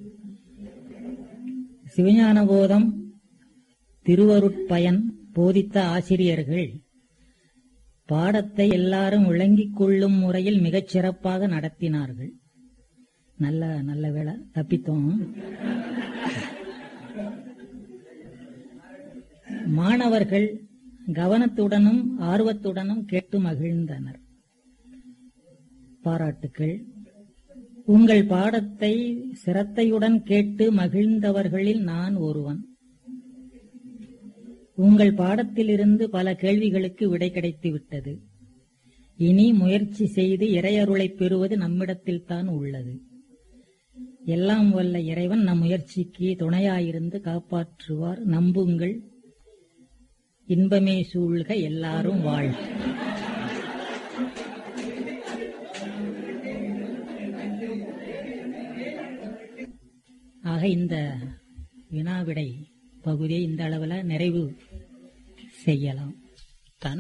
சிவஞான போதம் திருவருட்பயன் போதித்த ஆசிரியர்கள் பாடத்தை எல்லாரும் விளங்கிக் கொள்ளும் முறையில் மிகச் சிறப்பாக நடத்தினார்கள் நல்ல நல்ல வேளை தப்பித்தோம் மாணவர்கள் கவனத்துடனும் ஆர்வத்துடனும் கேட்டு மகிழ்ந்தனர் பாராட்டுக்கள் உங்கள் பாடத்தை சிரத்தையுடன் கேட்டு மகிழ்ந்தவர்களில் நான் ஒருவன் உங்கள் பாடத்திலிருந்து பல கேள்விகளுக்கு விடை கிடைத்து விட்டது இனி முயற்சி செய்து இறையருளைப் பெறுவது நம்மிடத்தில் தான் உள்ளது எல்லாம் வல்ல இறைவன் நம் முயற்சிக்கு துணையாயிருந்து காப்பாற்றுவார் நம்புங்கள் இன்பமே சூழ்க எல்லாரும் வாழ்க ஆக இந்த வினாவிடை பகுதியை இந்த அளவில் நிறைவு செய்யலாம்